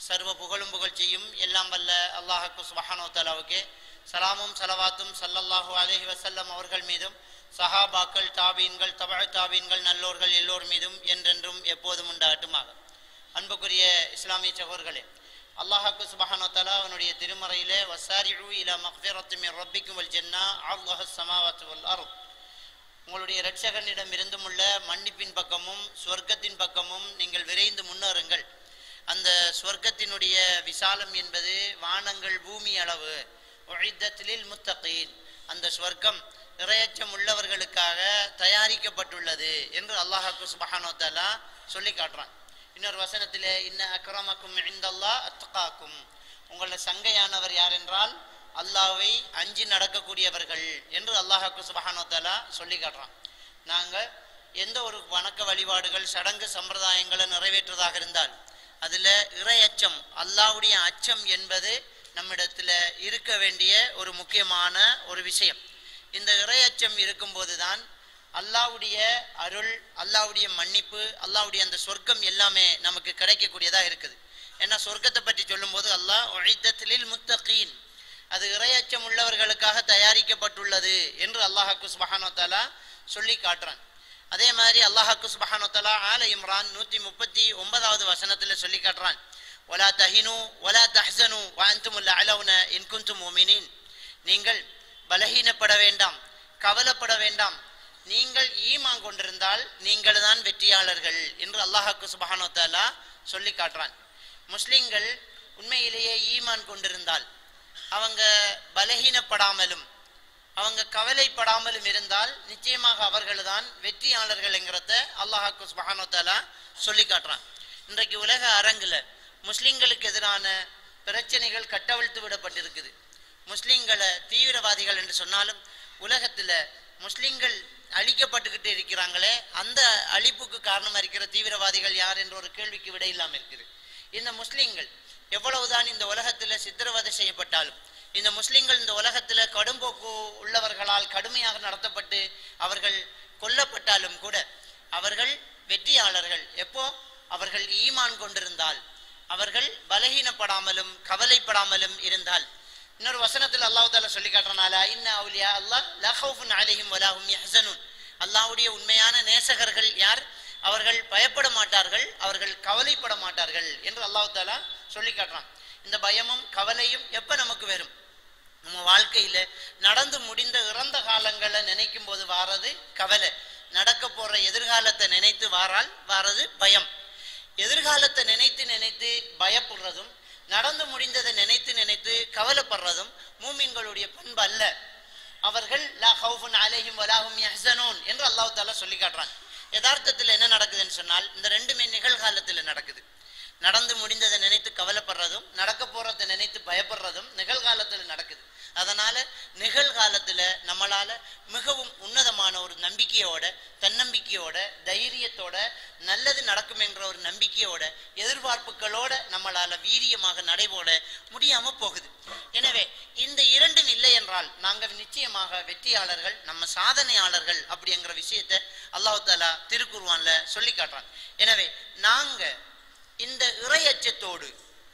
சர்வ புகழும் புகழ்ச்சியும் எல்லாம் வல்ல அல்லாஹுக்கு சுபஹானோ தலாவுக்கு சலாமும் சலவாத்தும் சல்லல்லாஹு அலைஹி வஸல்லம் அவர்கள் மீதும் சஹாபாக்கள் தாபீன்கள் தபழ தாபீன்கள் நல்லோர்கள் எல்லோர் மீதும் என்றென்றும் எப்போதும் உண்டாகட்டுமாக அன்புக்குரிய இஸ்லாமிய சகோர்களே அல்லாஹாக்கு சுபஹானோ தலா அவனுடைய திருமறையிலே வசாரிஉ இலா மக்ஃபிரத்து மின் ரப்பிக்கும் வல் ஜன்னா அல்லாஹ் ஸமாவாத்து வல் அர்த் உங்களுடைய இரட்சகனிடம் இருந்தும் உள்ள மன்னிப்பின் பக்கமும் சொர்க்கத்தின் பக்கமும் நீங்கள் விரைந்து முன்னேறுங்கள் அந்த சொர்க்கத்தினுடைய விசாலம் என்பது வானங்கள் பூமி அளவு உழித்தத்திலில் முத்தகீன் அந்த சொர்க்கம் இரையச்சம் உள்ளவர்களுக்காக தயாரிக்கப்பட்டுள்ளது என்று அல்லாஹாக்கு சுபஹானோ தஆலா சொல்லி காட்டுறான் இன்னொரு வசனத்திலே இன்ன அக்ரமக்கும் இந்தல்லா அத்தகாக்கும் உங்களோட சங்கையானவர் யார் என்றால் அல்லாவை அஞ்சி நடக்கக்கூடியவர்கள் என்று அல்லாஹாக்கு சுபஹானோ தஆலா சொல்லி காட்டுறான் நாங்கள் எந்த ஒரு வணக்க வழிபாடுகள் சடங்கு சம்பிரதாயங்களை நிறைவேற்றுவதாக இருந்தால் அதுல இறை அச்சம் அல்லாவுடைய அச்சம் என்பது நம்மிடத்துல இருக்க வேண்டிய ஒரு முக்கியமான ஒரு விஷயம் இந்த இறை அச்சம் இருக்கும்போதுதான் அல்லாவுடைய அருள் அல்லாவுடைய மன்னிப்பு அல்லாவுடைய அந்த சொர்க்கம் எல்லாமே நமக்கு கிடைக்கக்கூடியதா இருக்குது ஏன்னா சொர்க்கத்தை பற்றி சொல்லும்போது அல்லாஹ் ஒழித்தத்திலில் முத்தகீன் அது இறையச்சம் உள்ளவர்களுக்காக தயாரிக்கப்பட்டுள்ளது என்று அல்லாஹாக்கு சுபஹானோ தாலா சொல்லி காட்டுறான் அதே மாதிரி அல்லாஹாக்கு சுபஹானோ தாலா ஆல இம்ரான் நூத்தி முப்பத்தி ஒன்பதாவது வசனத்துல சொல்லி காட்டுறான் ஒலா தஹினு ஒலா தஹ்சனு வாந்துமுல்ல அலவுன இன்குந்தும் மோமினின் நீங்கள் பலகீனப்பட வேண்டாம் கவலைப்பட வேண்டாம் நீங்கள் ஈமான் கொண்டிருந்தால் நீங்கள் தான் வெற்றியாளர்கள் என்று அல்லாஹாக்கு சுபஹானோ தாலா சொல்லி காட்டுறான் முஸ்லிம்கள் உண்மையிலேயே ஈமான் கொண்டிருந்தால் அவங்க பலகீனப்படாமலும் அவங்க கவலைப்படாமலும் இருந்தால் நிச்சயமாக அவர்கள்தான் வெற்றியாளர்கள் என்கிறத அல்லாஹாக்கு சுபஹானோ தாலா சொல்லி காட்டுறான் இன்றைக்கு உலக அரங்குல முஸ்லிம்களுக்கு எதிரான பிரச்சனைகள் கட்டவிழ்த்து விடப்பட்டிருக்குது முஸ்லிம்களை தீவிரவாதிகள் என்று சொன்னாலும் உலகத்துல முஸ்லிம்கள் அழிக்கப்பட்டுக்கிட்டு இருக்கிறாங்களே அந்த அழிப்புக்கு காரணமா இருக்கிற தீவிரவாதிகள் யார் என்ற ஒரு கேள்விக்கு விட இல்லாம இருக்குது இந்த முஸ்லிம்கள் எவ்வளவுதான் இந்த உலகத்துல சித்திரவதை செய்யப்பட்டாலும் இந்த முஸ்லிம்கள் இந்த உலகத்துல கடும்போக்கு உள்ளவர்களால் கடுமையாக நடத்தப்பட்டு அவர்கள் கொல்லப்பட்டாலும் கூட அவர்கள் வெற்றியாளர்கள் எப்போ அவர்கள் ஈமான் கொண்டிருந்தால் அவர்கள் பலகீனப்படாமலும் கவலைப்படாமலும் இருந்தால் இன்னொரு வசனத்தில் அல்லாஹ் தாலா சொல்லி காட்டுறனால இன்ன அவுலியா அல்லாஹ் லஹவுஃபுன் அலைஹிம் வலாஹும் யஹ்சனூன் அல்லாஹ்வுடைய உண்மையான நேசகர்கள் யார் அவர்கள் பயப்பட மாட்டார்கள் அவர்கள் கவலைப்பட மாட்டார்கள் என்று அல்லாஹ் தாலா சொல்லி காட்டுறான் இந்த பயமும் கவலையும் எப்ப நமக்கு வரும் நம்ம வாழ்க்கையில நடந்து முடிந்த இறந்த காலங்களை நினைக்கும் போது வாரது கவலை நடக்க போற எதிர்காலத்தை நினைத்து வாரால் வாரது பயம் எதிர்காலத்தை நினைத்து நினைத்து பயப்படுறதும் நடந்து முடிந்ததை நினைத்து நினைத்து கவலைப்படுறதும் மூமின்களுடைய பண்பு அல்ல அவர்கள் லா ஹவுஃபுன் அலைஹிம் வலாஹும் யஹ்சனூன் என்று அல்லாஹ் தாலா சொல்லி காட்டுறான் யதார்த்தத்தில் என்ன நடக்குதுன்னு சொன்னால் இந்த ரெண்டுமே நிகழ்காலத்தில் நடக்குது நடந்து முடிந்ததை நினைத்து கவலைப்படுறதும் நடக்க போறதை நினைத்து பயப்படுறதும் நிகழ்காலத்தில் நடக்குது அதனால நிகழ்காலத்துல நம்மளால மிகவும் உன்னதமான ஒரு நம்பிக்கையோட தன்னம்பிக்கையோட தைரியத்தோட நல்லது நடக்கும் என்ற ஒரு நம்பிக்கையோட எதிர்பார்ப்புகளோட நம்மளால வீரியமாக நடைபோட முடியாம போகுது எனவே இந்த இரண்டும் இல்லை என்றால் நாங்கள் நிச்சயமாக வெற்றியாளர்கள் நம்ம சாதனையாளர்கள் அப்படிங்கிற விஷயத்தை அல்லாஹ் தாலா திருக்குருவான்ல சொல்லி காட்டுறான் எனவே நாங்க இந்த இறையச்சத்தோடு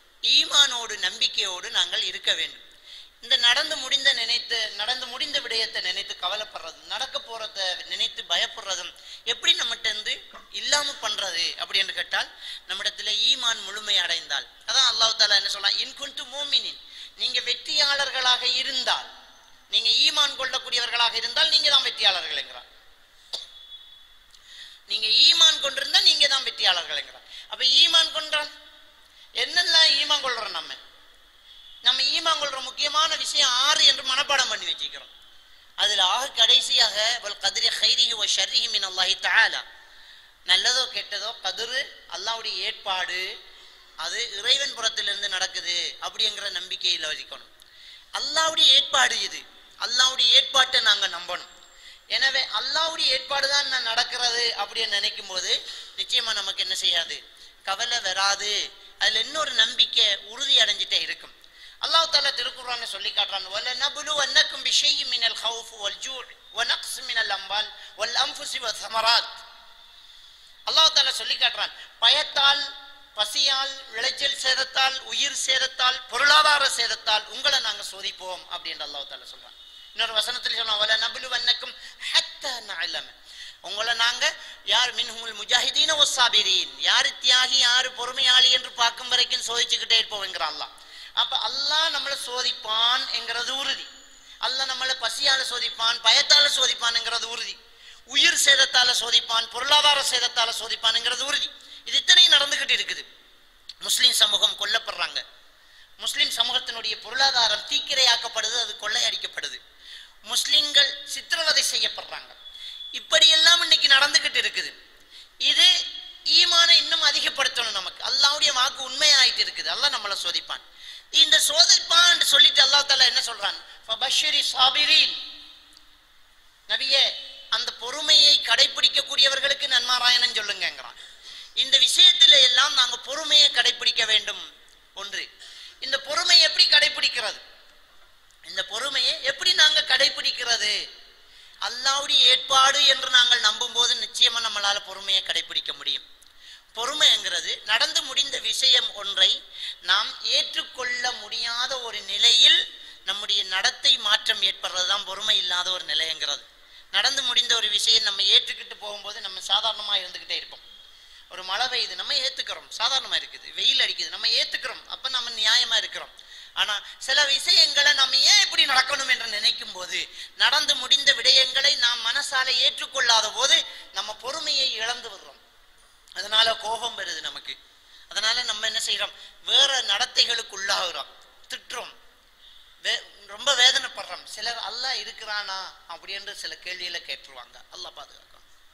ஈமானோடு நம்பிக்கையோடு நாங்கள் இருக்க வேண்டும் இந்த நடந்து முடிந்த நினைத்து நடந்து முடிந்த விடயத்தை நினைத்து கவலைப்படுறது நடக்க போறத நினைத்து பயப்படுறதும் எப்படி நம்மகிட்ட இருந்து இல்லாம பண்றது அப்படி என்று கேட்டால் நம்மிடத்துல ஈமான் முழுமை அடைந்தால் அதான் அல்லாஹ் தாலா என்ன சொல்லலாம் இன்குண்டு மோமினின் நீங்க வெற்றியாளர்களாக இருந்தால் நீங்க ஈமான் கொள்ளக்கூடியவர்களாக இருந்தால் நீங்க தான் வெற்றியாளர்கள் என்கிறார் நீங்க ஈமான் கொண்டிருந்தா நீங்க தான் வெற்றியாளர்கள் என்கிறார் அப்ப ஈமான் கொண்டால் என்னெல்லாம் ஈமான் கொள்றோம் நம்ம நம்ம ஈமான் கொள்ற முக்கியமான விஷயம் ஆறு என்று மனப்பாடம் பண்ணி வச்சுக்கிறோம் அதுல ஆக கடைசியாக வல் கதிரி ஹைரிஹி வ ஷர்ரிஹி மின் அல்லாஹி தஆலா நல்லதோ கெட்டதோ கதிரு அல்லாஹ்வுடைய ஏற்பாடு அது இறைவன் புறத்திலிருந்து நடக்குது அப்படிங்கிற நம்பிக்கையில வச்சுக்கணும் அல்லாஹ்வுடைய ஏற்பாடு இது அல்லாஹ்வுடைய ஏற்பாட்டை நாங்க நம்பணும் எனவே அல்லாஹ்வுடைய ஏற்பாடு தான் நான் நடக்கிறது அப்படின்னு நினைக்கும் போது நிச்சயமா நமக்கு என்ன செய்யாது கவலை வராது அதுல இன்னொரு நம்பிக்கை உறுதி அடைஞ்சிட்டே இருக்கும் அல்லாஹ் தாலா திருக்குறான சொல்லி காட்டுறான் வல நபுலு வன்னக்கும் பிஷையின் மினல் ஹவுஃப் வல் ஜூ வனக்ஸ் மினல் அம்பால் வல் அம்ஃபுசி வ சமராத் அல்லாஹ் தாலா சொல்லி காட்டுறான் பயத்தால் பசியால் விளைச்சல் சேதத்தால் உயிர் சேதத்தால் பொருளாதார சேதத்தால் உங்களை நாங்க சோதிப்போம் அப்படின்னு அல்லாஹ் தால சொல்றான் இன்னொரு வசனத்தில் சொல்லுவோம் வல நபுலு வன்னக்கும் ஹத்த நஅலம உங்களை நாங்க யார் மின்ஹுல் முஜாஹிதீன ஒசாபிரீன் யார் தியாகி யார் பொறுமையாளி என்று பார்க்கும் வரைக்கும் சோதிச்சுக்கிட்டே இருப்போம்ங்கிற அல்லாஹ் அப்ப அல்லாஹ் நம்மளை சோதிப்பான் என்கிறது உறுதி அல்லாஹ் நம்மளை பசியால சோதிப்பான் பயத்தால சோதிப்பான்ங்கிறது உறுதி உயிர் சேதத்தால சோதிப்பான் பொருளாதார சேதத்தால சோதிப்பான்ங்கிறது உறுதி இது இத்தனையும் நடந்துகிட்டு இருக்குது முஸ்லிம் சமூகம் கொல்லப்படுறாங்க முஸ்லிம் சமூகத்தினுடைய பொருளாதாரம் தீக்கிரையாக்கப்படுது அது கொள்ளையடிக்கப்படுது முஸ்லிம்கள் சித்திரவதை செய்யப்படுறாங்க இப்படியெல்லாம் இன்னைக்கு நடந்துகிட்டு இருக்குது இது ஈமானை இன்னும் அதிகப்படுத்தணும் நமக்கு அல்லாவுடைய வாக்கு உண்மையாயிட்டு இருக்குது அல்லாஹ் நம்மளை சோதிப்பான் இந்த சோதிப்பான் சொல்லிட்டு அல்லாஹ் தாலா என்ன சொல்றான் ஃபபஷ்ஷிரி சாபிரீன் நபியே அந்த பொறுமையை கடைபிடிக்கக்கூடியவர்களுக்கு நன்மாராயணன் சொல்லுங்கிறான் இந்த விஷயத்தில எல்லாம் நாங்க பொறுமையை கடைபிடிக்க வேண்டும் ஒன்று இந்த பொறுமை எப்படி கடைபிடிக்கிறது இந்த பொறுமையை எப்படி நாங்க கடைபிடிக்கிறது அல்லாவுடைய ஏற்பாடு என்று நாங்கள் நம்பும் போது நிச்சயமா நம்மளால பொறுமையை கடைபிடிக்க முடியும் பொறுமைங்கிறது நடந்து முடிந்த விஷயம் ஒன்றை நாம் ஏற்றுக்கொள்ள முடியாத ஒரு நிலையில் நம்முடைய நடத்தை மாற்றம் ஏற்படுறது தான் பொறுமை இல்லாத ஒரு நிலைங்கிறது நடந்து முடிந்த ஒரு விஷயம் நம்ம ஏற்றுக்கிட்டு போகும்போது நம்ம சாதாரணமா இருந்துகிட்டே இருப்போம் ஒரு மழை பெய்யுது நம்ம ஏத்துக்கிறோம் சாதாரணமா இருக்குது வெயில் அடிக்குது நம்ம ஏத்துக்கிறோம் அப்ப நம்ம நியாயமா இருக்கிறோம் ஆனா சில விஷயங்களை நம்ம ஏன் இப்படி நடக்கணும் என்று நினைக்கும் போது நடந்து முடிந்த விடயங்களை நாம் மனசால ஏற்றுக்கொள்ளாத போது நம்ம பொறுமையை இழந்து விடுறோம் அதனால கோபம் வருது நமக்கு அதனால நம்ம என்ன செய்யறோம் வேற நடத்தைகளுக்கு உள்ளாகிறோம் திட்டுறோம் வே- ரொம்ப வேதனைப்படுறோம் சிலர் அல்லாஹ் இருக்கிறானா அப்படின்ற சில கேள்வியில கேட்டுருவாங்க அல்லாஹ் பாதுகாக்கும்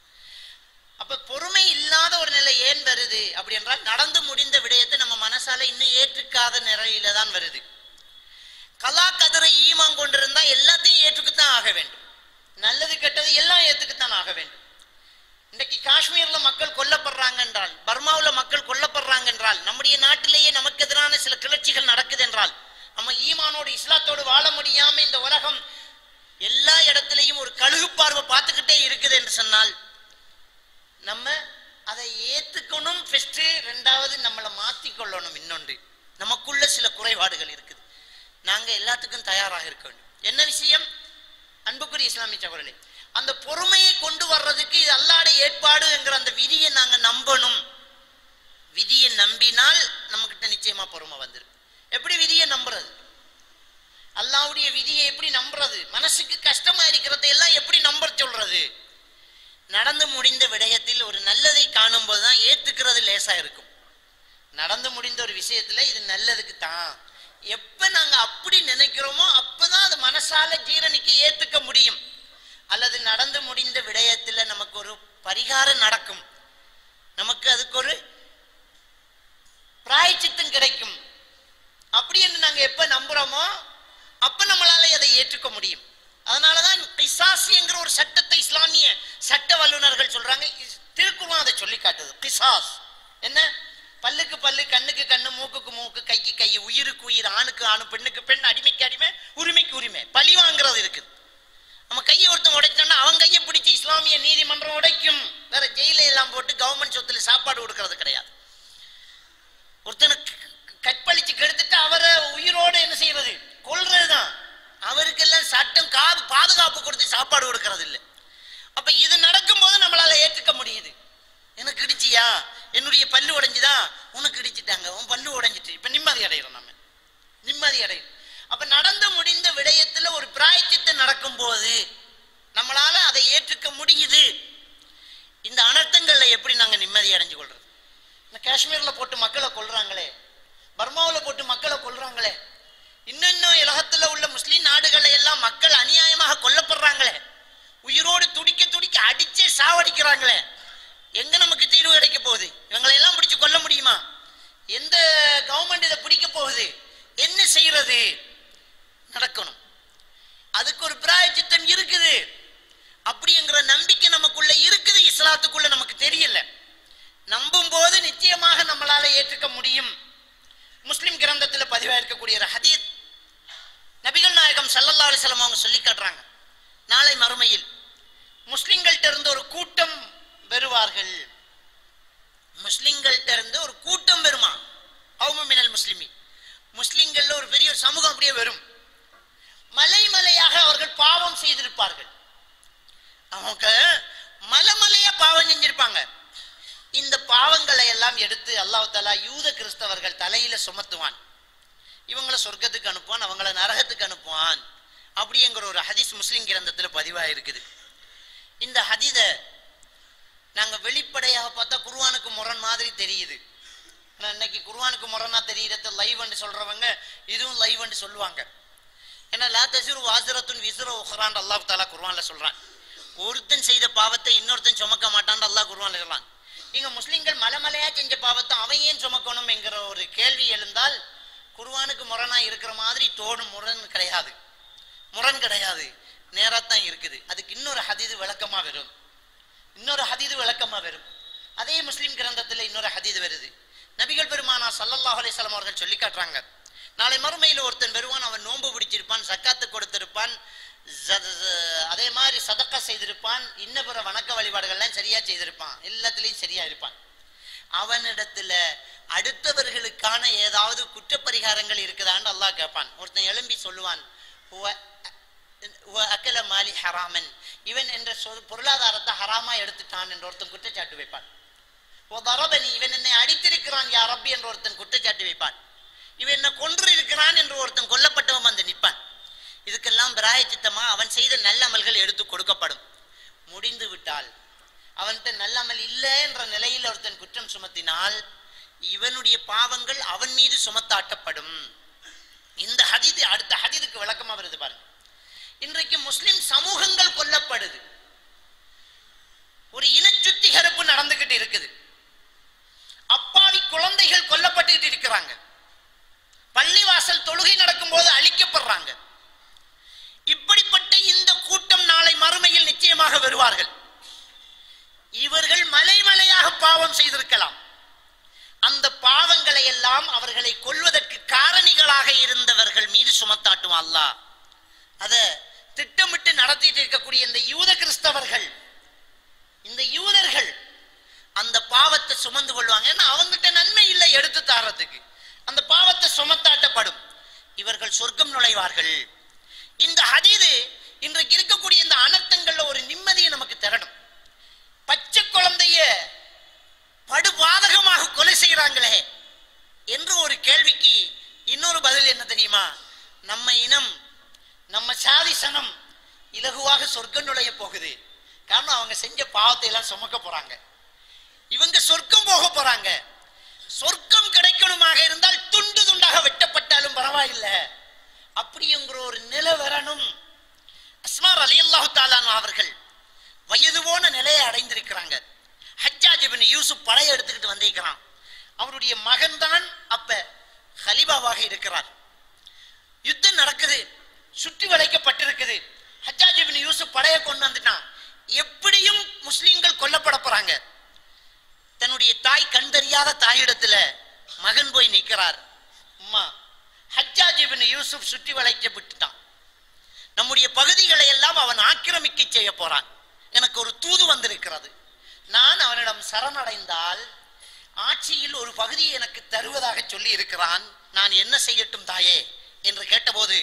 அப்ப பொறுமை இல்லாத ஒரு நிலை ஏன் வருது அப்படி என்றால் நடந்து முடிந்த விடயத்தை நம்ம மனசால இன்னும் ஏற்றுக்காத நிலையில தான் வருது கலா கதிரை ஈமான் கொண்டிருந்தா எல்லாத்தையும் ஏற்றுக்குத்தான் ஆக வேண்டும் நல்லது கெட்டது எல்லாம் ஏத்துக்குத்தான் ஆக வேண்டும் இன்னைக்கு காஷ்மீர்ல மக்கள் கொல்லப்படுறாங்க என்றால் பர்மாவுல மக்கள் கொல்லப்படுறாங்க என்றால் நம்முடைய நாட்டிலேயே நமக்கு எதிரான சில கிளர்ச்சிகள் நடக்குது என்றால் நம்ம ஈமானோடு இஸ்லாத்தோடு வாழ முடியாம இந்த உலகம் எல்லா இடத்திலையும் ஒரு கழுகு பார்வை பார்த்துக்கிட்டே இருக்குது என்று சொன்னால் நம்ம அதை ஏத்துக்கணும் ஃபர்ஸ்ட் ரெண்டாவது நம்மளை மாத்தி கொள்ளணும் இன்னொன்று நமக்குள்ள சில குறைபாடுகள் இருக்குது நாங்க எல்லாத்துக்கும் தயாராக இருக்க வேண்டும் என்ன விஷயம் அன்புக்குரிய இஸ்லாமிய சகோதரர்களே அந்த பொறுமையை கொண்டு வர்றதுக்கு இது அல்லாட ஏற்பாடு என்கிற அந்த விதியை நாங்க நம்பணும் விதியை நம்பினால் நம்மகிட்ட நிச்சயமா பொறுமை வந்துடும் எப்படி விதியை நம்புறது அல்லாவுடைய விதியை எப்படி நம்புறது மனசுக்கு கஷ்டமா இருக்கிறதை எல்லாம் எப்படி நம்ப சொல்றது நடந்து முடிந்த விடயத்தில் ஒரு நல்லதை காணும் போதுதான் ஏத்துக்கிறது லேசா இருக்கும் நடந்து முடிந்த ஒரு விஷயத்துல இது நல்லதுக்கு தான் எப்ப நாங்க அப்படி நினைக்கிறோமோ அப்பதான் அது மனசால ஜீரணிக்க ஏத்துக்க முடியும் அல்லது நடந்து முடிந்த விடயத்துல நமக்கு ஒரு பரிகாரம் நடக்கும் நமக்கு அதுக்கு ஒரு பிராயச்சித்தம் கிடைக்கும் அப்படி என்று நாங்க எப்ப நம்புறோமோ அப்ப நம்மளால அதை ஏற்றுக்க முடியும் அதனாலதான் கிசாசி என்கிற ஒரு சட்டத்தை இஸ்லாமிய சட்ட வல்லுநர்கள் சொல்றாங்க இஸ்- திருக்குறளும் அதை சொல்லி காட்டுது கிசாஸ் என்ன பல்லுக்கு பல்லு கண்ணுக்கு கண்ணு மூக்குக்கு மூக்கு கைக்கு கை உயிருக்கு உயிர் ஆணுக்கு ஆணு பெண்ணுக்கு பெண் அடிமைக்கு அடிமை உரிமைக்கு உரிமை பழி வாங்குறது இருக்குது நம்ம கையை ஒருத்தன் உடைச்சோம்னா அவன் கையை பிடிச்சு இஸ்லாமிய நீதிமன்றம் உடைக்கும் வேற ஜெயில எல்லாம் போட்டு கவர்மெண்ட் சொத்துல சாப்பாடு கொடுக்கறது கிடையாது ஒருத்தனுக்கு கற்பழிச்சு கெடுத்துட்டு அவரை உயிரோடு என்ன செய்யறது கொல்றதுதான் அவருக்கெல்லாம் சட்டம் காது பாதுகாப்பு கொடுத்து சாப்பாடு கொடுக்கறது இல்லை அப்ப இது நடக்கும்போது நம்மளால ஏற்றுக்க முடியுது எனக்கு இடிச்சியா என்னுடைய பல்லு உடைஞ்சுதா உனக்கு இடிச்சிட்டாங்க உன் பல்லு உடைஞ்சிட்டு இப்ப நிம்மதி அடைகிறோம் நம்ம நிம்மதி அடையும் அப்ப நடந்து முடிந்த விடயத்துல ஒரு பிராயச்சித்தம் நடக்கும் போது நம்மளால அதை ஏற்றுக்க முடியுது இந்த அனர்த்தங்கள்ல எப்படி நாங்க நிம்மதி அடைஞ்சு கொள்றது இந்த காஷ்மீர்ல போட்டு மக்களை கொல்றாங்களே பர்மாவுல போட்டு மக்களை கொல்றாங்களே இன்னும் உலகத்துல உள்ள முஸ்லிம் நாடுகளை எல்லாம் மக்கள் அநியாயமாக கொல்லப்படுறாங்களே உயிரோடு துடிக்க துடிக்க அடிச்சே சாவடிக்கிறாங்களே எங்க நமக்கு தீர்வு கிடைக்க போகுது இவங்களை எல்லாம் பிடிச்சு கொல்ல முடியுமா எந்த கவர்மெண்ட் இதை பிடிக்க போகுது என்ன செய்யறது நடக்கணும் அதுக்கு ஒரு பிராயச்சித்தம் இருக்குது அப்படிங்கிற நம்பிக்கை நமக்குள்ள இருக்குது இஸ்லாத்துக்குள்ள நமக்கு தெரியல நம்பும் போது நிச்சயமாக நம்மளால ஏற்றுக்க முடியும் முஸ்லிம் கிரந்தத்துல பதிவாயிருக்கக்கூடிய ஒரு ஹதீத் நபிகள் நாயகம் ஸல்லல்லாஹு அலைஹி வஸல்லம் அவங்க சொல்லி காட்டுறாங்க நாளை மறுமையில் முஸ்லிம்கள்ட்ட இருந்து ஒரு கூட்டம் வருவார்கள் முஸ்லிம்கள்ட்ட இருந்து ஒரு கூட்டம் வருமா மினல் முஸ்லிமி முஸ்லிம்கள்ல ஒரு பெரிய ஒரு சமூகம் அப்படியே வரும் மலை மலையாக அவர்கள் பாவம் செய்திருப்பார்கள் அவங்க மலை மலையா பாவம் செஞ்சிருப்பாங்க இந்த பாவங்களை எல்லாம் எடுத்து அல்லாஹ் தலா யூத கிறிஸ்தவர்கள் தலையில சுமத்துவான் இவங்கள சொர்க்கத்துக்கு அனுப்புவான் அவங்கள நரகத்துக்கு அனுப்புவான் அப்படிங்கிற ஒரு ஹதீஸ் முஸ்லிம் கிரந்தத்துல பதிவாக இருக்குது இந்த ஹதீத நாங்க வெளிப்படையாக பார்த்தா குர்ஆனுக்கு முரண் மாதிரி தெரியுது ஆனா இன்னைக்கு குர்ஆனுக்கு முரணா தெரியறது லைவ்னு சொல்றவங்க இதுவும் லைவ்னு சொல்லுவாங்க ஏன்னா லா தசிரு வாசிரத்துன் விசுர உஹ்ரான் அல்லாஹ் தாலா குர்ஆன்ல சொல்றான் ஒருத்தன் செய்த பாவத்தை இன்னொருத்தன் சுமக்க மாட்டான் அல்லாஹ் குர்ஆன்ல சொல்றான் இங்க முஸ்லிம்கள் மலைமலையா செஞ்ச பாவத்தை அவன் ஏன் சுமக்கணும் என்கிற ஒரு கேள்வி எழுந்தால் குர்ஆனுக்கு முரணா இருக்கிற மாதிரி தோணும் முரண் கிடையாது முரண் கிடையாது நேராத்தான் இருக்குது அதுக்கு இன்னொரு ஹதீது விளக்கமா வரும் இன்னொரு ஹதீது விளக்கமா வரும் அதே முஸ்லிம் கிரந்தத்துல இன்னொரு ஹதீது வருது நபிகள் பெருமானா சல்லல்லாஹு அலைஹி வஸல்லம் அவர்கள் சொல்லி காட்டுறாங்க நாளை மறுமையில ஒருத்தன் வருவான் அவன் நோன்பு பிடிச்சிருப்பான் சக்காத்து கொடுத்திருப்பான் ஜ- ஜ- அதே மாதிரி சதக்கா செய்திருப்பான் இன்ன பிற வணக்க வழிபாடுகள்லாம் சரியா செய்திருப்பான் எல்லாத்துலயும் சரியா இருப்பான் அவனிடத்துல அடுத்தவர்களுக்கான ஏதாவது குற்றப்பரிகாரங்கள் இருக்குதான்னு அல்லாஹ் கேட்பான் ஒருத்தன் எழும்பி சொல்லுவான் "ஹுவ ஹுவ அக்கல மாலி ஹராமன் இவன் என்ற சொல் பொருளாதாரத்தை ஹராமா எடுத்துட்டான் என்று ஒருத்தன் குற்றச்சாட்டு வைப்பான் "ஓ தரபனி இவன் என்னை அடித்திருக்கிறான் யா ரப்பி என்று ஒருத்தன் குற்றச்சாட்டு வைப்பான் இவன் என்ன கொன்று இருக்கிறான் என்று ஒருத்தன் கொல்லப்பட்டவன் வந்து நிற்பான் இதுக்கெல்லாம் பிராயச்சித்தமா அவன் செய்த நல்ல அமல்கள் எடுத்து கொடுக்கப்படும் முடிந்து விட்டால் அவன்கிட்ட நல்ல அமல் இல்லை என்ற நிலையில் ஒருத்தன் குற்றம் சுமத்தினால் இவனுடைய பாவங்கள் அவன் மீது சுமத்தாட்டப்படும் இந்த ஹதீது அடுத்த ஹதீதுக்கு விளக்கமா வருது பாருங்க இன்றைக்கு முஸ்லிம் சமூகங்கள் கொல்லப்படுது ஒரு இனச்சுத்திகரிப்பு நடந்துகிட்டு இருக்குது அப்பாவி குழந்தைகள் கொல்லப்பட்டுகிட்டு இருக்கிறாங்க பள்ளிவாசல் தொழுகை நடக்கும் போது அழிக்கப்படுறாங்க இப்படிப்பட்ட இந்த கூட்டம் நாளை மறுமையில் நிச்சயமாக வருவார்கள் இவர்கள் மலை மலையாக பாவம் செய்திருக்கலாம் அந்த பாவங்களை எல்லாம் அவர்களை கொல்வதற்கு காரணிகளாக இருந்தவர்கள் மீது சுமத்தாட்டும் அல்லாஹ் அத திட்டமிட்டு நடத்திட்டு இருக்கக்கூடிய இந்த யூத கிறிஸ்தவர்கள் இந்த யூதர்கள் அந்த பாவத்தை சுமந்து கொள்வாங்க ஏன்னா அவங்ககிட்ட நன்மை இல்லை எடுத்து தாரத்துக்கு அந்த பாவத்தை சுமத்தாட்டப்படும் இவர்கள் சொர்க்கம் நுழைவார்கள் இந்த ஹதீது இன்றைக்கு இருக்கக்கூடிய இந்த அனர்த்தங்கள்ல ஒரு நிம்மதியை நமக்கு தரணும் பச்சை குழந்தைய படுபாதகமாக கொலை செய்கிறாங்களே என்று ஒரு கேள்விக்கு இன்னொரு பதில் என்ன தெரியுமா நம்ம இனம் நம்ம சாதி சனம் இலகுவாக சொர்க்கம் நுழைய போகுது காரணம் அவங்க செஞ்ச பாவத்தை எல்லாம் சுமக்க போறாங்க இவங்க சொர்க்கம் போக போறாங்க சொர்க்கம் கிடைக்கணுமாக இருந்தால் துண்டு துண்டாக வெட்டப்பட்டாலும் பரவாயில்லை அப்படிங்கிற ஒரு நிலை வரணும் அஸ்மார் அலி அல்லாஹு அவர்கள் வயது போன நிலையை அடைந்திருக்கிறாங்க ஹஜ்ஜாஜ் இப்னு யூசுப் பழைய எடுத்துக்கிட்டு வந்திருக்கிறான் அவருடைய மகன் தான் அப்ப ஹலிபாவாக இருக்கிறார் யுத்தம் நடக்குது சுற்றி வளைக்கப்பட்டிருக்குது ஹஜ்ஜாஜ் இப்னு யூசுப் படைய கொண்டு வந்துட்டான் எப்படியும் முஸ்லிம்கள் கொல்லப்பட போறாங்க தன்னுடைய தாய் கண் தெரியாத தாயிடத்துல மகன் போய் நிற்கிறார் அம்மா ஹஜ்ஜாஜ் இப்னு யூசுப் சுற்றி வளைக்கப்பட்டுட்டான் நம்முடைய பகுதிகளை எல்லாம் அவன் ஆக்கிரமிக்க செய்ய போறான் எனக்கு ஒரு தூது வந்திருக்கிறது நான் அவனிடம் சரணடைந்தால் ஆட்சியில் ஒரு பகுதியை எனக்கு தருவதாக சொல்லி இருக்கிறான் நான் என்ன செய்யட்டும் தாயே என்று கேட்டபோது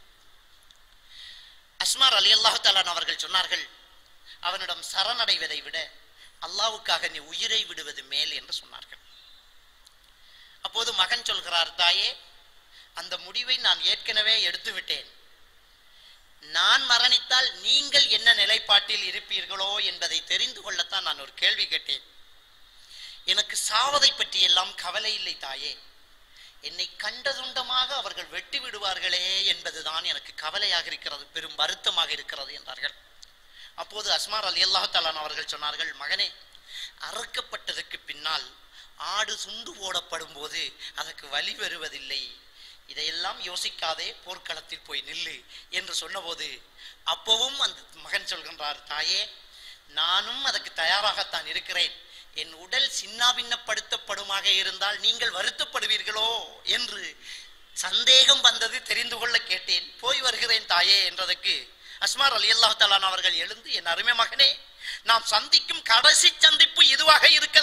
அஸ்மார் அலி அல்லாஹு அவர்கள் சொன்னார்கள் அவனிடம் சரணடைவதை விட அல்லாவுக்காக நீ உயிரை விடுவது மேல் என்று சொன்னார்கள் அப்போது மகன் சொல்கிறார் தாயே அந்த முடிவை நான் ஏற்கனவே எடுத்து விட்டேன் நான் மரணித்தால் நீங்கள் என்ன நிலைப்பாட்டில் இருப்பீர்களோ என்பதை தெரிந்து கொள்ளத்தான் நான் ஒரு கேள்வி கேட்டேன் எனக்கு சாவதை பற்றி எல்லாம் கவலை இல்லை தாயே என்னை கண்டதுண்டமாக அவர்கள் வெட்டி விடுவார்களே என்பதுதான் எனக்கு கவலையாக இருக்கிறது பெரும் வருத்தமாக இருக்கிறது என்றார்கள் அப்போது அஸ்மார் அலி அல்லாஹாலான் அவர்கள் சொன்னார்கள் மகனே அறுக்கப்பட்டதற்கு பின்னால் ஆடு சுண்டு போடப்படும் போது அதற்கு வழி வருவதில்லை இதையெல்லாம் யோசிக்காதே போர்க்களத்தில் போய் நில்லு என்று சொன்னபோது அப்பவும் அந்த மகன் சொல்கின்றார் தாயே நானும் அதற்கு தயாராகத்தான் இருக்கிறேன் என் உடல் சின்னாபின்னப்படுத்தப்படுமாக இருந்தால் நீங்கள் வருத்தப்படுவீர்களோ என்று சந்தேகம் வந்தது தெரிந்து கொள்ள கேட்டேன் போய் வருகிறேன் தாயே என்றதற்கு அஸ்மார் அலி அல்லாஹாலான் அவர்கள் எழுந்து என் அருமை மகனே நாம் சந்திக்கும் கடைசி சந்திப்பு இதுவாக இருக்கலாம்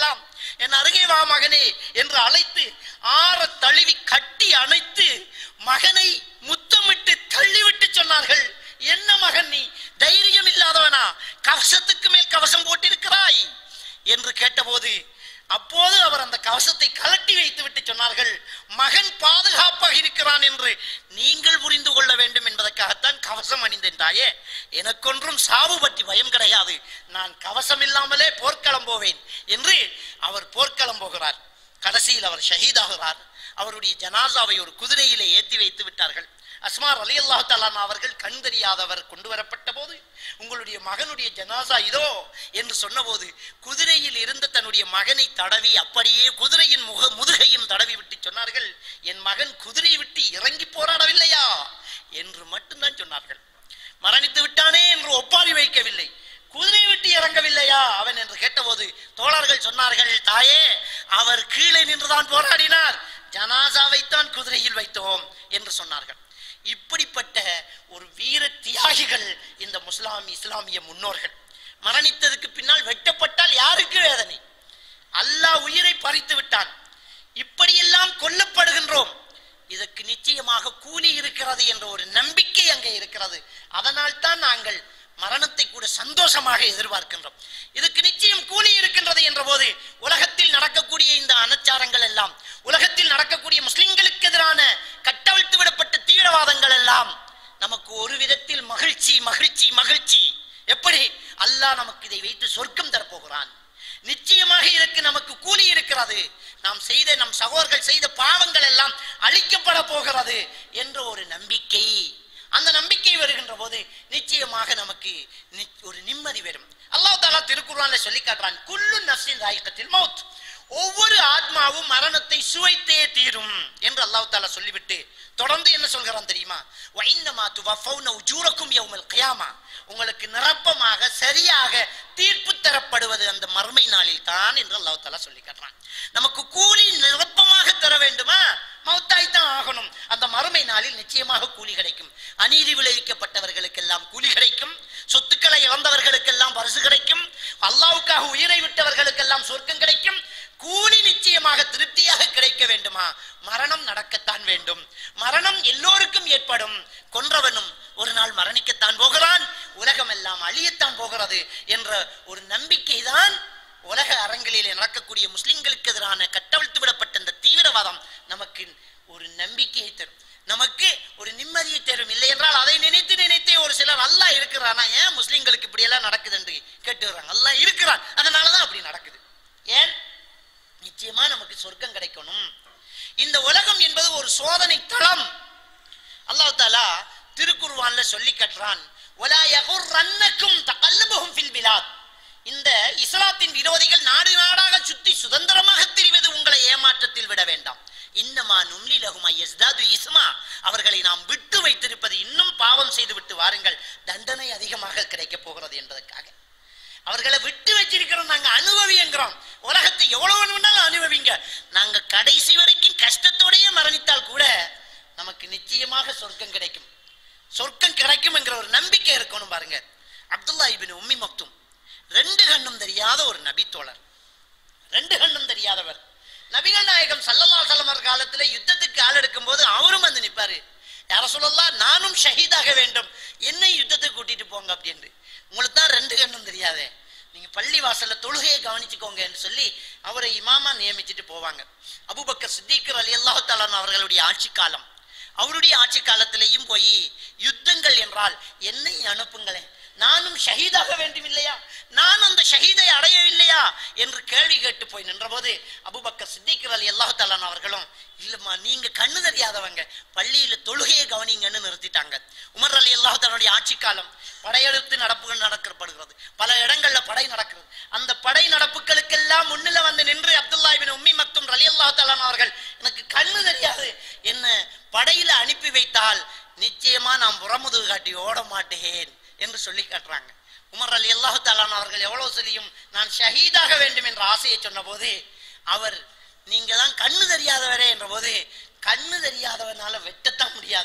என் அருகே வா மகனே என்று அழைத்து ஆற தழுவி கட்டி அணைத்து மகனை முத்தமிட்டு தள்ளிவிட்டு சொன்னார்கள் என்ன மகன் நீ தைரியம் இல்லாதவனா கவசத்துக்கு மேல் கவசம் போட்டிருக்கிறாய் என்று கேட்டபோது அப்போது அவர் அந்த கவசத்தை கலட்டி வைத்து விட்டு சொன்னார்கள் மகன் பாதுகாப்பாக இருக்கிறான் என்று நீங்கள் புரிந்து கொள்ள வேண்டும் என்பதற்காகத்தான் கவசம் அணிந்தேன் தாயே எனக்கொன்றும் சாவு பற்றி பயம் கிடையாது நான் கவசம் இல்லாமலே போர்க்களம் போவேன் என்று அவர் போர்க்களம் போகிறார் கடைசியில் அவர் ஷஹீதாகிறார் அவருடைய ஜனாசாவை ஒரு குதிரையிலே ஏற்றி வைத்து விட்டார்கள் அஸ்மார் அலி அல்லாஹ் அவர்கள் கண் தெரியாதவர் கொண்டு வரப்பட்ட போது உங்களுடைய மகனுடைய ஜனாசா இதோ என்று சொன்னபோது குதிரையில் இருந்த தன்னுடைய மகனை தடவி அப்படியே குதிரையின் முக முதுகையும் தடவி விட்டு சொன்னார்கள் என் மகன் குதிரை விட்டு இறங்கி போராடவில்லையா என்று மட்டும்தான் சொன்னார்கள் மரணித்து விட்டானே என்று ஒப்பாரி வைக்கவில்லை குதிரை விட்டு இறங்கவில்லையா அவன் என்று கேட்டபோது தோழர்கள் சொன்னார்கள் தாயே அவர் கீழே நின்றுதான் போராடினார் ஜனாசாவைத்தான் குதிரையில் வைத்தோம் என்று சொன்னார்கள் இப்படிப்பட்ட ஒரு வீர தியாகிகள் இந்த முஸ்லாம் இஸ்லாமிய முன்னோர்கள் மரணித்ததுக்கு பின்னால் வெட்டப்பட்டால் யாருக்கு வேதனை அல்லாஹ் உயிரை பறித்து விட்டான் இப்படியெல்லாம் கொல்லப்படுகின்றோம் இதற்கு நிச்சயமாக கூலி இருக்கிறது என்ற ஒரு நம்பிக்கை அங்கே இருக்கிறது அதனால் தான் நாங்கள் மரணத்தை கூட சந்தோஷமாக எதிர்பார்க்கின்றோம் இதுக்கு நிச்சயம் கூலி இருக்கின்றது என்ற போது உலகத்தில் நடக்கக்கூடிய இந்த அனச்சாரங்கள் எல்லாம் உலகத்தில் நடக்கக்கூடிய முஸ்லிம்களுக்கு எதிரான கட்டவிழ்த்து விடப்பட்ட தீவிரவாதங்கள் எல்லாம் நமக்கு ஒரு விதத்தில் மகிழ்ச்சி மகிழ்ச்சி மகிழ்ச்சி எப்படி அல்லாஹ் நமக்கு இதை வைத்து சொர்க்கம் தரப்போகிறான் நிச்சயமாக இதற்கு நமக்கு கூலி இருக்கிறது நாம் செய்த நம் சகோதரர்கள் செய்த பாவங்கள் எல்லாம் அழிக்கப்பட போகிறது என்ற ஒரு நம்பிக்கை அந்த நம்பிக்கை வருகின்ற போது நிச்சயமாக நமக்கு நி- ஒரு நிம்மதி வரும் அல்லாஹ் தாலா திருக்குறான்ல சொல்லி காட்டுறான் குல்லு நஃப்ஸின் ராயிகத்தில் மௌத் ஒவ்வொரு ஆத்மாவும் மரணத்தை சுவைத்தே தீரும் என்று அல்லாஹ் தாலா சொல்லிவிட்டு தொடர்ந்து என்ன சொல்கிறான் தெரியுமா வைன்னமா துவஃபௌன உஜூரக்கும் யௌமல் கியாமா உங்களுக்கு நிரப்பமாக சரியாக தீர்ப்பு தரப்படுவது அந்த மறுமை நாளில் தான் என்று அல்லாஹ் தாலா சொல்லி காட்டுறான் நமக்கு கூலி நிரப்பமாக தர வேண்டுமா மௌத்தாய் தான் ஆகணும் அந்த மறுமை நாளில் நிச்சயமாக கூலி கிடைக்கும் அநீதி விளைவிக்கப்பட்டவர்களுக்கெல்லாம் கூலி கிடைக்கும் சொத்துக்களை இழந்தவர்களுக்கெல்லாம் பரிசு கிடைக்கும் அல்லாவுக்காக உயிரை விட்டவர்களுக்கெல்லாம் சொர்க்கம் கிடைக்கும் கூலி நிச்சயமாக திருப்தியாக கிடைக்க வேண்டுமா மரணம் நடக்கத்தான் வேண்டும் மரணம் எல்லோருக்கும் ஏற்படும் கொன்றவனும் ஒரு நாள் மரணிக்கத்தான் போகிறான் உலகம் எல்லாம் அழியத்தான் போகிறது என்ற ஒரு நம்பிக்கை தான் உலக அரங்கிலே நடக்கக்கூடிய முஸ்லிம்களுக்கு எதிரான கட்டவிழ்த்து விடப்பட்ட இந்த தீவிரவாதம் நமக்கு ஒரு நம்பிக்கையை தரும் நமக்கு ஒரு நிம்மதியை தரும் இல்லை என்றால் அதை நினைத்து நினைத்தே ஒரு சிலர் அல்லாஹ் இருக்கிறானா ஏன் முஸ்லிம்களுக்கு இப்படி எல்லாம் நடக்குது என்று கேட்டுக்கிறாங்க அல்லாஹ் இருக்கிறான் அதனாலதான் அப்படி நடக்குது ஏன் நிச்சயமா நமக்கு சொர்க்கம் கிடைக்கணும் இந்த உலகம் என்பது ஒரு சோதனை தளம் அல்லாஹ் தாலா திருக்குர்ஆன்ல சொல்லி கட்டுறான் வலா யகுர்ரன்னக்கும் தகல்லுபுஹும் ஃபில் பிலாத் இந்த இஸ்லாத்தின் விரோதிகள் நாடு நாடாக சுத்தி சுதந்திரமாக திரிவது உங்களை ஏமாற்றத்தில் விட வேண்டாம் இன்னமா நும்லி லகுமா யஸ்தாது இஸ்மா அவர்களை நாம் விட்டு வைத்திருப்பது இன்னும் பாவம் செய்து விட்டு வாருங்கள் தண்டனை அதிகமாக கிடைக்கப் போகிறது என்பதற்காக அவர்களை விட்டு வச்சிருக்கிறோம் நாங்க அனுபவிங்கிறோம் உலகத்தை எவ்வளவு வேணும்னாலும் அனுபவிங்க நாங்க கடைசி வரைக்கும் கஷ்டத்தோடயே மரணித்தால் கூட நமக்கு நிச்சயமாக சொர்க்கம் கிடைக்கும் சொர்க்கம் கிடைக்கும் என்கிற ஒரு நம்பிக்கை இருக்கணும் பாருங்க அப்துல்லா இபின் உம்மி மக்தும் ரெண்டு கண்ணும் தெரியாத ஒரு நபித்தோழர் ரெண்டு கண்ணும் தெரியாதவர் நபிகள் நாயகம் சல்லல்லாஹு அலைஹி வஸல்லம் காலத்துல யுத்தத்துக்கு ஆள் எடுக்கும் போது அவரும் வந்து நிப்பாரு யார சொல்லலாம் நானும் ஷஹீதாக வேண்டும் என்னை யுத்தத்துக்கு கூட்டிட்டு போங்க அப்படின்னு உங்களுக்கு தான் ரெண்டு கண்ணும் தெரியாதே நீங்க பள்ளி வாசல்ல தொழுகையை கவனிச்சுக்கோங்கன்னு சொல்லி அவரை இமாமா நியமிச்சுட்டு போவாங்க அபூபக்கர் சித்திகர் அலி அல்லாஹு அவர்களுடைய ஆட்சி காலம் அவருடைய ஆட்சி காலத்திலேயும் போய் யுத்தங்கள் என்றால் என்னை அனுப்புங்களேன் நானும் ஷஹீதாக வேண்டும் இல்லையா நான் அந்த ஷஹீதை அடையவில்லையா என்று கேள்வி கேட்டு போய் நின்றபோது அபுபக்கர் சித்திகர் அலி அல்லாஹு தாலான் அவர்களும் இல்லம்மா நீங்க கண்ணு தெரியாதவங்க பள்ளியில தொழுகையை கவனிங்கன்னு நிறுத்திட்டாங்க உமர் அலி அல்லாஹு தாலுடைய ஆட்சி காலம் படையெடுத்து நடப்புகள் நடக்கப்படுகிறது பல இடங்கள்ல படை நடக்கிறது அந்த படை நடப்புகளுக்கெல்லாம் முன்னில வந்து நின்று அப்துல்லா இபின் உம்மி மற்றும் அலி அல்லாஹு தாலான் அவர்கள் எனக்கு கண்ணு தெரியாது என்ன படையில அனுப்பி வைத்தால் நிச்சயமா நான் புறமுதுகு காட்டி ஓட மாட்டேன் என்று சொல்லி காட்டுறாங்க உமர் அலி அல்லாஹு தாலான் அவர்கள் எவ்வளவு சொல்லியும் நான் ஷஹீதாக வேண்டும் என்ற ஆசையை சொன்னபோது அவர் நீங்க தான் கண்ணு தெரியாதவரே என்ற போது கண்ணு தெரியாதவனால வெட்டத்தான் முடியாது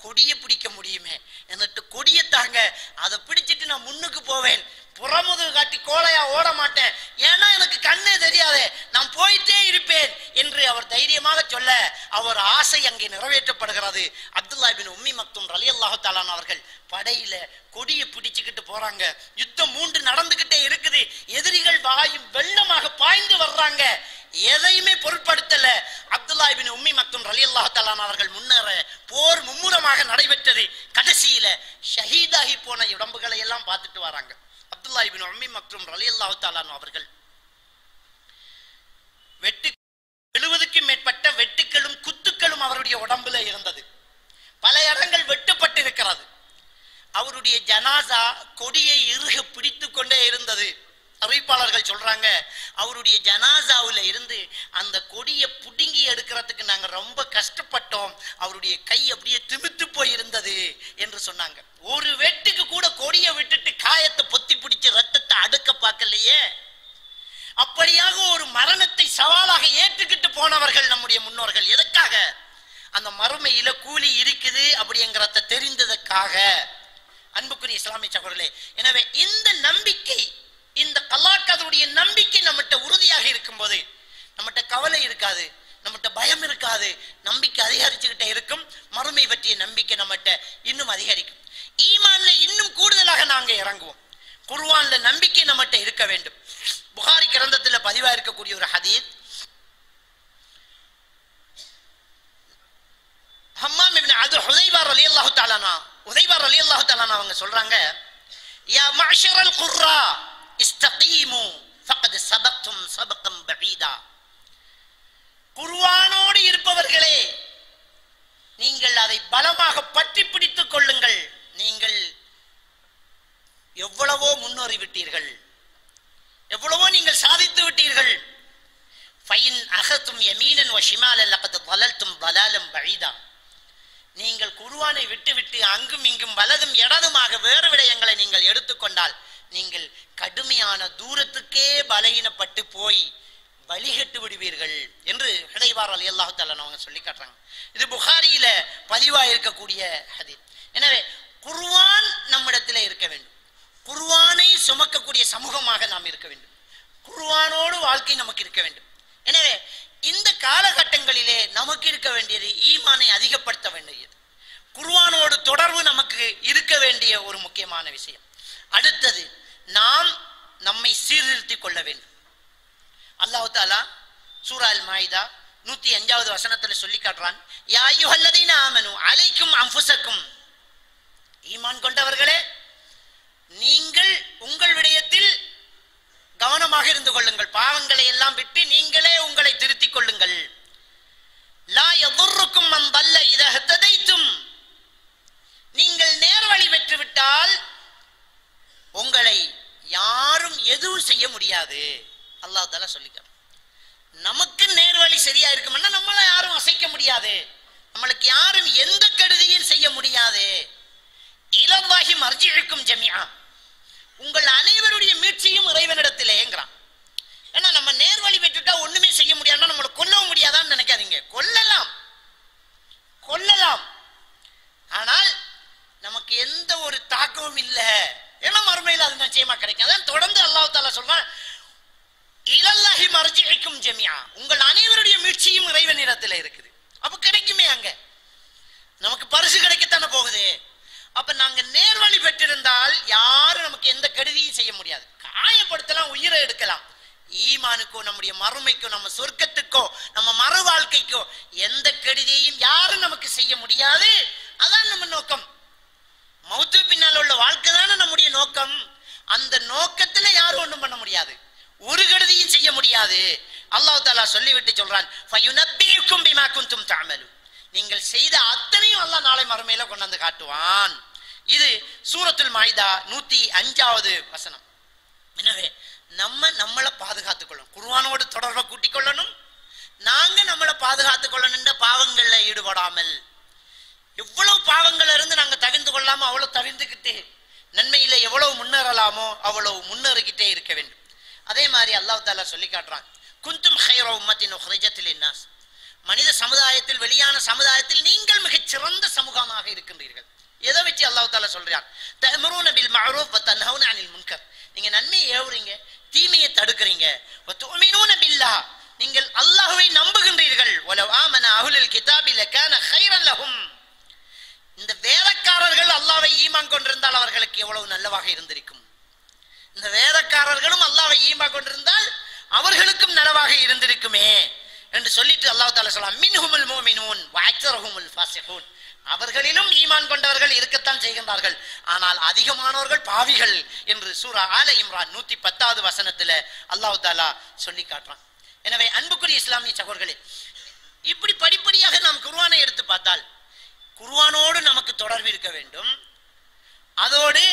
கொடியை பிடிக்க முடியுமே എന്നിട്ട് கொடியை தாங்க அதை பிடிச்சிட்டு நான் முன்னுக்கு போவேன் புறமுதுகு காட்டி கோலையா ஓட மாட்டேன் ஏன்னா எனக்கு கண்ணே தெரியாதே நான் போயிட்டே இருப்பேன் என்று அவர் தைரியமாக சொல்ல அவர் ஆசை அங்கே நிறைவேற்றப்படுகிறது அப்துல்லா பின் உம்மி மக்தும் ரலி அல்லாஹு அவர்கள் படையில கொடியை பிடிச்சுக்கிட்டு போறாங்க யுத்தம் மூன்று நடந்துகிட்டே இருக்குது எதிரிகள் வாயும் வெள்ளமாக பாய்ந்து வர்றாங்க எதையுமே பொருட்படுத்தல அப்துல்லா இபின் உம்மி மக்தும் ரலி அல்லாஹு அவர்கள் முன்னேற போர் மும்முரமாக நடைபெற்றது கடைசியில ஷஹீதாகி போன உடம்புகளை எல்லாம் பார்த்துட்டு வராங்க அப்துல்லா இபின் உம்மி மக்தும் ரலி அல்லாஹு அவர்கள் வெட்டு எழுபதுக்கும் மேற்பட்ட வெட்டுக்களும் குத்துக்களும் அவருடைய உடம்புல இருந்தது பல இடங்கள் வெட்டப்பட்டிருக்கிறது அவருடைய ஜனாசா கொடியை இறுக பிடித்து கொண்டே இருந்தது அறிவிப்பாளர்கள் சொல்றாங்க அவருடைய ஜனாசாவுல இருந்து அந்த கொடியை புடுங்கி எடுக்கிறதுக்கு நாங்க ரொம்ப கஷ்டப்பட்டோம் அவருடைய கை அப்படியே திமித்து போய் இருந்தது என்று சொன்னாங்க ஒரு வெட்டுக்கு கூட கொடியை விட்டுட்டு காயத்தை பொத்தி பிடிச்சு ரத்தத்தை அடுக்க பார்க்கலையே அப்படியாக ஒரு மரணத்தை சவாலாக ஏற்றுக்கிட்டு போனவர்கள் நம்முடைய முன்னோர்கள் எதற்காக அந்த மறுமையில கூலி இருக்குது அப்படிங்கிறத தெரிந்ததற்காக அன்புக்குரிய இஸ்லாமிய சகோதரர்களே எனவே இந்த நம்பிக்கை இந்த கலாக்கதருடைய நம்பிக்கை நம்மகிட்ட உறுதியாக இருக்கும்போது நம்மகிட்ட கவலை இருக்காது நம்மகிட்ட பயம் இருக்காது நம்பிக்கை அதிகரிச்சுக்கிட்டே இருக்கும் மறுமை பற்றிய நம்பிக்கை நம்மகிட்ட இன்னும் அதிகரிக்கும் ஈமான்ல இன்னும் கூடுதலாக நாங்க இறங்குவோம் குர்ஆன்ல நம்பிக்கை நம்மகிட்ட இருக்க வேண்டும் புகாரி கிரந்தத்துல பதிவா இருக்கக்கூடிய ஒரு ஹதீத் ஹம்மாம் இப்னு அது ஹுதைபா ரலியல்லாஹு தஆலானா ஹுதைபா ரலியல்லாஹு தஆலானா அவங்க சொல்றாங்க யா மஅஷரல் குர்ரா இஸ்தகீமு ஃபகத் சபக்தும் சபகம் பஈதா குர்ஆனோடு இருப்பவர்களே நீங்கள் அதை பலமாக பற்றி பிடித்துக் கொள்ளுங்கள் நீங்கள் எவ்வளவோ முன்னேறி விட்டீர்கள் எவ்வளவோ நீங்கள் சாதித்து விட்டீர்கள் ஃபைன் அகத்தும் யமீனன் வ ஷிமாலன் லகத் ضللتم ضلالا بعيدا நீங்கள் குருவானை விட்டுவிட்டு அங்கும் இங்கும் வலதும் இடதுமாக வேறு விடயங்களை நீங்கள் எடுத்துக்கொண்டால் நீங்கள் கடுமையான தூரத்துக்கே பலகீனப்பட்டு போய் வழிகட்டு விடுவீர்கள் என்று ஹிதைவார் அலி அல்லாஹு அவங்க சொல்லி காட்டுறாங்க இது புகாரியில பதிவா இருக்கக்கூடிய ஹதீத் எனவே குர்ஆன் நம்மிடத்திலே இருக்க வேண்டும் குர்ஆனை சுமக்கக்கூடிய சமூகமாக நாம் இருக்க வேண்டும் குர்ஆனோடு வாழ்க்கை நமக்கு இருக்க வேண்டும் எனவே இந்த காலகட்டங்களிலே நமக்கு இருக்க வேண்டியது ஈமானை அதிகப்படுத்த வேண்டியது குர்ஆனோடு தொடர்பு நமக்கு இருக்க வேண்டிய ஒரு முக்கியமான விஷயம் அடுத்தது நாம் நம்மை சீர்திருத்திக் கொள்ள வேண்டும் அல்லாஹ் தாலா சூரா அல் மாயிதா நூத்தி அஞ்சாவது வசனத்துல சொல்லி காட்டுறான் யா அய்யுஹல்லதீன ஆமனு அலைக்கும் அன்ஃபுஸக்கும் ஈமான் கொண்டவர்களே நீங்கள் உங்கள் விடயத்தில் கவனமாக இருந்து கொள்ளுங்கள் பாவங்களை எல்லாம் விட்டு நீங்களே உங்களை திருத்திக் கொள்ளுங்கள் லா யதுர்ருக்கும் மன் தல்ல இத ஹததைத்தும் நீங்கள் நேர்வழி பெற்று விட்டால் உங்களை யாரும் எதுவும் செய்ய முடியாது அல்லாஹ் தாலா சொல்லிக்க நமக்கு நேர்வழி சரியா இருக்கும்னா நம்மளை யாரும் அசைக்க முடியாது நம்மளுக்கு யாரும் எந்த கெடுதியும் செய்ய முடியாது இலவாகி மர்ஜிழுக்கும் ஜமியா உங்கள் அனைவருடைய மீட்சியும் இறைவனிடத்திலேங்கிறான் ஏன்னா நம்ம நேர்வழி பெற்றுட்டா ஒண்ணுமே செய்ய முடியாதுன்னா நம்மளை கொல்லவும் முடியாதான்னு நினைக்காதீங்க கொல்லலாம் கொல்லலாம் ஆனால் நமக்கு எந்த ஒரு தாக்கமும் இல்லை ஏன்னா மறுமையில் அது நிச்சயமா கிடைக்கும் அதான் தொடர்ந்து அல்லாஹ் தாலா சொல்றான் இலல்லாஹி மர்ஜிக்கும் ஜமியா உங்கள் அனைவருடைய மீட்சியும் இறைவனிடத்தில் இருக்குது அப்ப கிடைக்குமே அங்க நமக்கு பரிசு கிடைக்கத்தானே போகுது அப்ப நாங்க நேர்வழி பெற்றிருந்தால் யாரும் நமக்கு எந்த கெடுதியும் செய்ய முடியாது காயப்படுத்தலாம் உயிரை எடுக்கலாம் ஈமானுக்கோ நம்முடைய மறுமைக்கோ நம்ம சொர்க்கத்துக்கோ நம்ம மறு வாழ்க்கைக்கோ எந்த கெடுதியையும் யாரும் நமக்கு செய்ய முடியாது அதான் நம்ம நோக்கம் மௌத்து பின்னால் உள்ள வாழ்க்கை தானே நம்முடைய நோக்கம் அந்த நோக்கத்துல யாரும் ஒண்ணும் பண்ண முடியாது ஒரு கெடுதியும் செய்ய முடியாது அல்லாஹ் தாலா சொல்லிவிட்டு சொல்றான் "ஃபயுனப்பியுக்கும் பிமா குன்தும் தஅமலு." நீங்கள் செய்த அத்தனையும் அல்லாஹ் நாளை மறுமையில கொண்டு வந்து காட்டுவான் இது சூரத்துல் மாய்தா நூத்தி அஞ்சாவது வசனம் எனவே நம்ம நம்மளை பாதுகாத்துக் கொள்ளணும் குர்ஆனோடு தொடர்பை கூட்டிக் கொள்ளணும் நாங்க நம்மளை பாதுகாத்துக் கொள்ளணும் பாவங்கள்ல ஈடுபடாமல் எவ்வளவு பாவங்கள்ல இருந்து நாங்க தவிர்ந்து கொள்ளாமோ அவ்வளவு தவிர்ந்துக்கிட்டே நன்மையில எவ்வளவு முன்னேறலாமோ அவ்வளவு முன்னேறிக்கிட்டே இருக்க வேண்டும் அதே மாதிரி அல்லாஹ் தாலா சொல்லி காட்டுறான் குந்தும் ஹைர உம்மத்தின் உஹ்ரிஜத் லின்னாஸ் மனித சமுதாயத்தில் வெளியான சமுதாயத்தில் நீங்கள் மிகச் சிறந்த சமூகமாக இருக்கின்றீர்கள் எதை வச்சு அல்லாஹ் தாலா சொல்றான் தஅமுருன பில் மஅரூஃப் வ தன்ஹவுன அனில் முன்கர் நீங்க நன்மையை ஏவுறீங்க தீமையை தடுக்கிறீங்க வ துமினூன பில்லாஹ் நீங்கள் அல்லாஹ்வை நம்புகின்றீர்கள் வலவ் ஆமன அஹ்லுல் கிதாபி லகான கைரன் லஹும் இந்த வேதக்காரர்கள் அல்லாஹ்வை ஈமான் கொண்டிருந்தால் அவர்களுக்கு எவ்வளவு நல்லவாக இருந்திருக்கும் இந்த வேதக்காரர்களும் அல்லாஹ்வை ஈமான் கொண்டிருந்தால் அவர்களுக்கும் நலவாக இருந்திருக்குமே என்று சொல்லிட்டு அல்லாஹ் தாலா சொல்லலாம் மின்ஹுமுல் முஃமினூன் வ அக்ஸருஹுமுல் ஃபாசிகூன் அவர்களிலும் ஈமான் கொண்டவர்கள் இருக்கத்தான் செய்கின்றார்கள் ஆனால் அதிகமானவர்கள் பாவிகள் என்று சூரா ஆல இம்ரான் நூத்தி பத்தாவது வசனத்துல அல்லாஹ் தாலா சொல்லி காட்டுறான் எனவே அன்புக்குரிய இஸ்லாமிய சகோதரர்களே இப்படி படிப்படியாக நாம் குர்ஆனை எடுத்து பார்த்தால் குர்ஆனோடு நமக்கு தொடர்பு இருக்க வேண்டும் அதோடு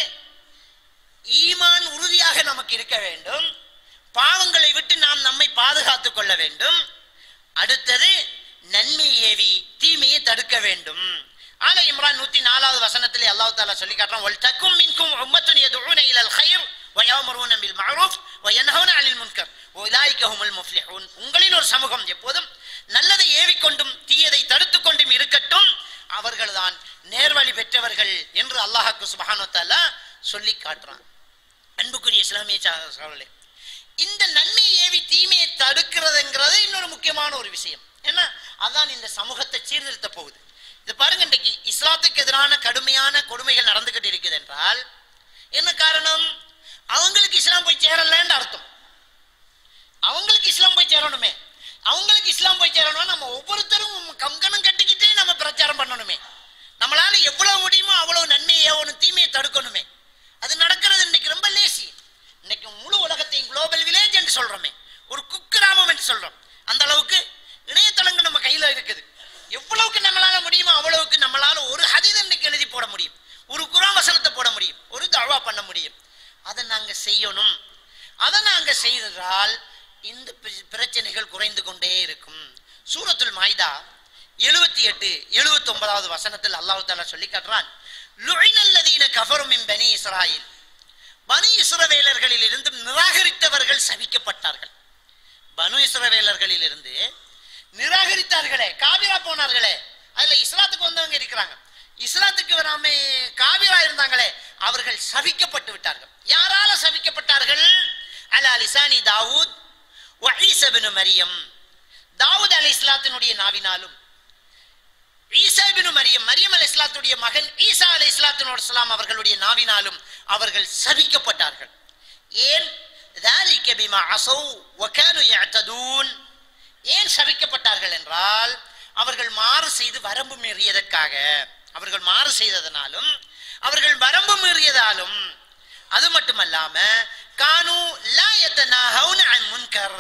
ஈமான் உறுதியாக நமக்கு இருக்க வேண்டும் பாவங்களை விட்டு நாம் நம்மை பாதுகாத்துக் கொள்ள வேண்டும் அடுத்தது நன்மை ஏவி தீமையை தடுக்க வேண்டும் ஆல இம்ரான் நூத்தி நாலாவது வசனத்திலே அல்லாஹ் தாலா சொல்லி காட்டுறான் வல் தக்கும் மின்கும் உம்மத்துன் யதுஊன இலல் கைர் வயமுருன பில் மஅரூஃப் வயன்ஹவுன அனில் முன்கர் உலாயிக ஹுமுல் முஃப்லிஹூன் உங்களில் ஒரு சமூகம் எப்போதும் நல்லதை ஏவிக்கொண்டும் தீயதை தடுத்துக் கொண்டும் இருக்கட்டும் அவர்கள்தான் நேர்வழி பெற்றவர்கள் என்று அல்லாஹ்க்கு சுப்ஹானஹு வ தஆலா சொல்லி காட்டுறான் அன்புக்குரிய இஸ்லாமிய சகோதரர்களே இந்த நன்மையை ஏவி தீமையை தடுக்கிறதுங்கிறது இன்னொரு முக்கியமான ஒரு விஷயம் ஏன்னா அதான் இந்த சமூகத்தை சீர்திருத்த போகுது இது பாருங்க இன்றைக்கு இஸ்லாத்துக்கு எதிரான கடுமையான கொடுமைகள் நடந்துகிட்டு இருக்குது என்றால் என்ன காரணம் அவங்களுக்கு இஸ்லாம் போய் சேரலன்னு அர்த்தம் அவங்களுக்கு இஸ்லாம் போய் சேரணுமே அவங்களுக்கு இஸ்லாம் போய் சேரணும் நம்ம ஒவ்வொருத்தரும் கங்கணம் கட்டிக்கிட்டே நம்ம பிரச்சாரம் பண்ணணுமே நம்மளால எவ்வளவு முடியுமோ அவ்வளவு நன்மையை ஏவணும் தீமையை தடுக்கணுமே அது நடக்கிறது இன்னைக்கு ரொம்ப லேசி இன்னைக்கு முழு உலகத்தையும் குளோபல் வில்லேஜ் என்று சொல்றோமே ஒரு குக்கிராமம் என்று சொல்றோம் அந்த அளவுக்கு இணையதளங்கள் நம்ம கையில இருக்குது எவ்வளவுக்கு நம்மளால முடியுமோ அவ்வளவுக்கு நம்மளால ஒரு ஹதீஸ் இன்னைக்கு எழுதி போட முடியும் ஒரு குரான் வசனத்தை போட முடியும் ஒரு தவா பண்ண முடியும் அதை நாங்க செய்யணும் அதை நாங்க செய்தால் இந்த பிர- பிரச்சனைகள் குறைந்து கொண்டே இருக்கும் சூரத்துல் மாய்தா எழுபத்தி எட்டு எழுபத்தி ஒன்பதாவது வசனத்தில் அல்லாஹ் தாலா சொல்லி காட்டுறான் லுஇனல்லதீன கஃபரும் மின் பனி இஸ்ராயில் பனு இஸ்ரவேலர்களில் இருந்து நிராகரித்தவர்கள் சபிக்கப்பட்டார்கள் பனு இஸ்ரவேலர்களில் இருந்து நிராகரித்தார்களே காபிரா போனார்களே அதுல இஸ்லாத்துக்கு வந்தவங்க இருக்கிறாங்க இஸ்லாத்துக்கு வராம காபிரா இருந்தாங்களே அவர்கள் சபிக்கப்பட்டு விட்டார்கள் யாரால சபிக்கப்பட்டார்கள் அலா லிசானி தாவூத் வ ஈசா இப்னு மரியம் தாவூத் அலி இஸ்லாத்தினுடைய நாவினாலும் ஈசா இப்னு மரியம் மரியம் அலி இஸ்லாத்துடைய மகன் ஈசா அலி இஸ்லாத்தினோட இஸ்லாம் அவர்களுடைய நாவினாலும் அவர்கள் சபிக்கப்பட்டார்கள் ஏன் ذلك بما عصوا وكانوا يعتدون ஏன் சபிக்கப்பட்டார்கள் என்றால் அவர்கள் மாறு செய்து வரம்பு மீறியதற்காக அவர்கள் மாறு செய்ததனாலும் அவர்கள் வரம்பு மீறியதாலும் அது மட்டுமல்லாம கானு லா யத்தனாஹவுன அன் முன்கர்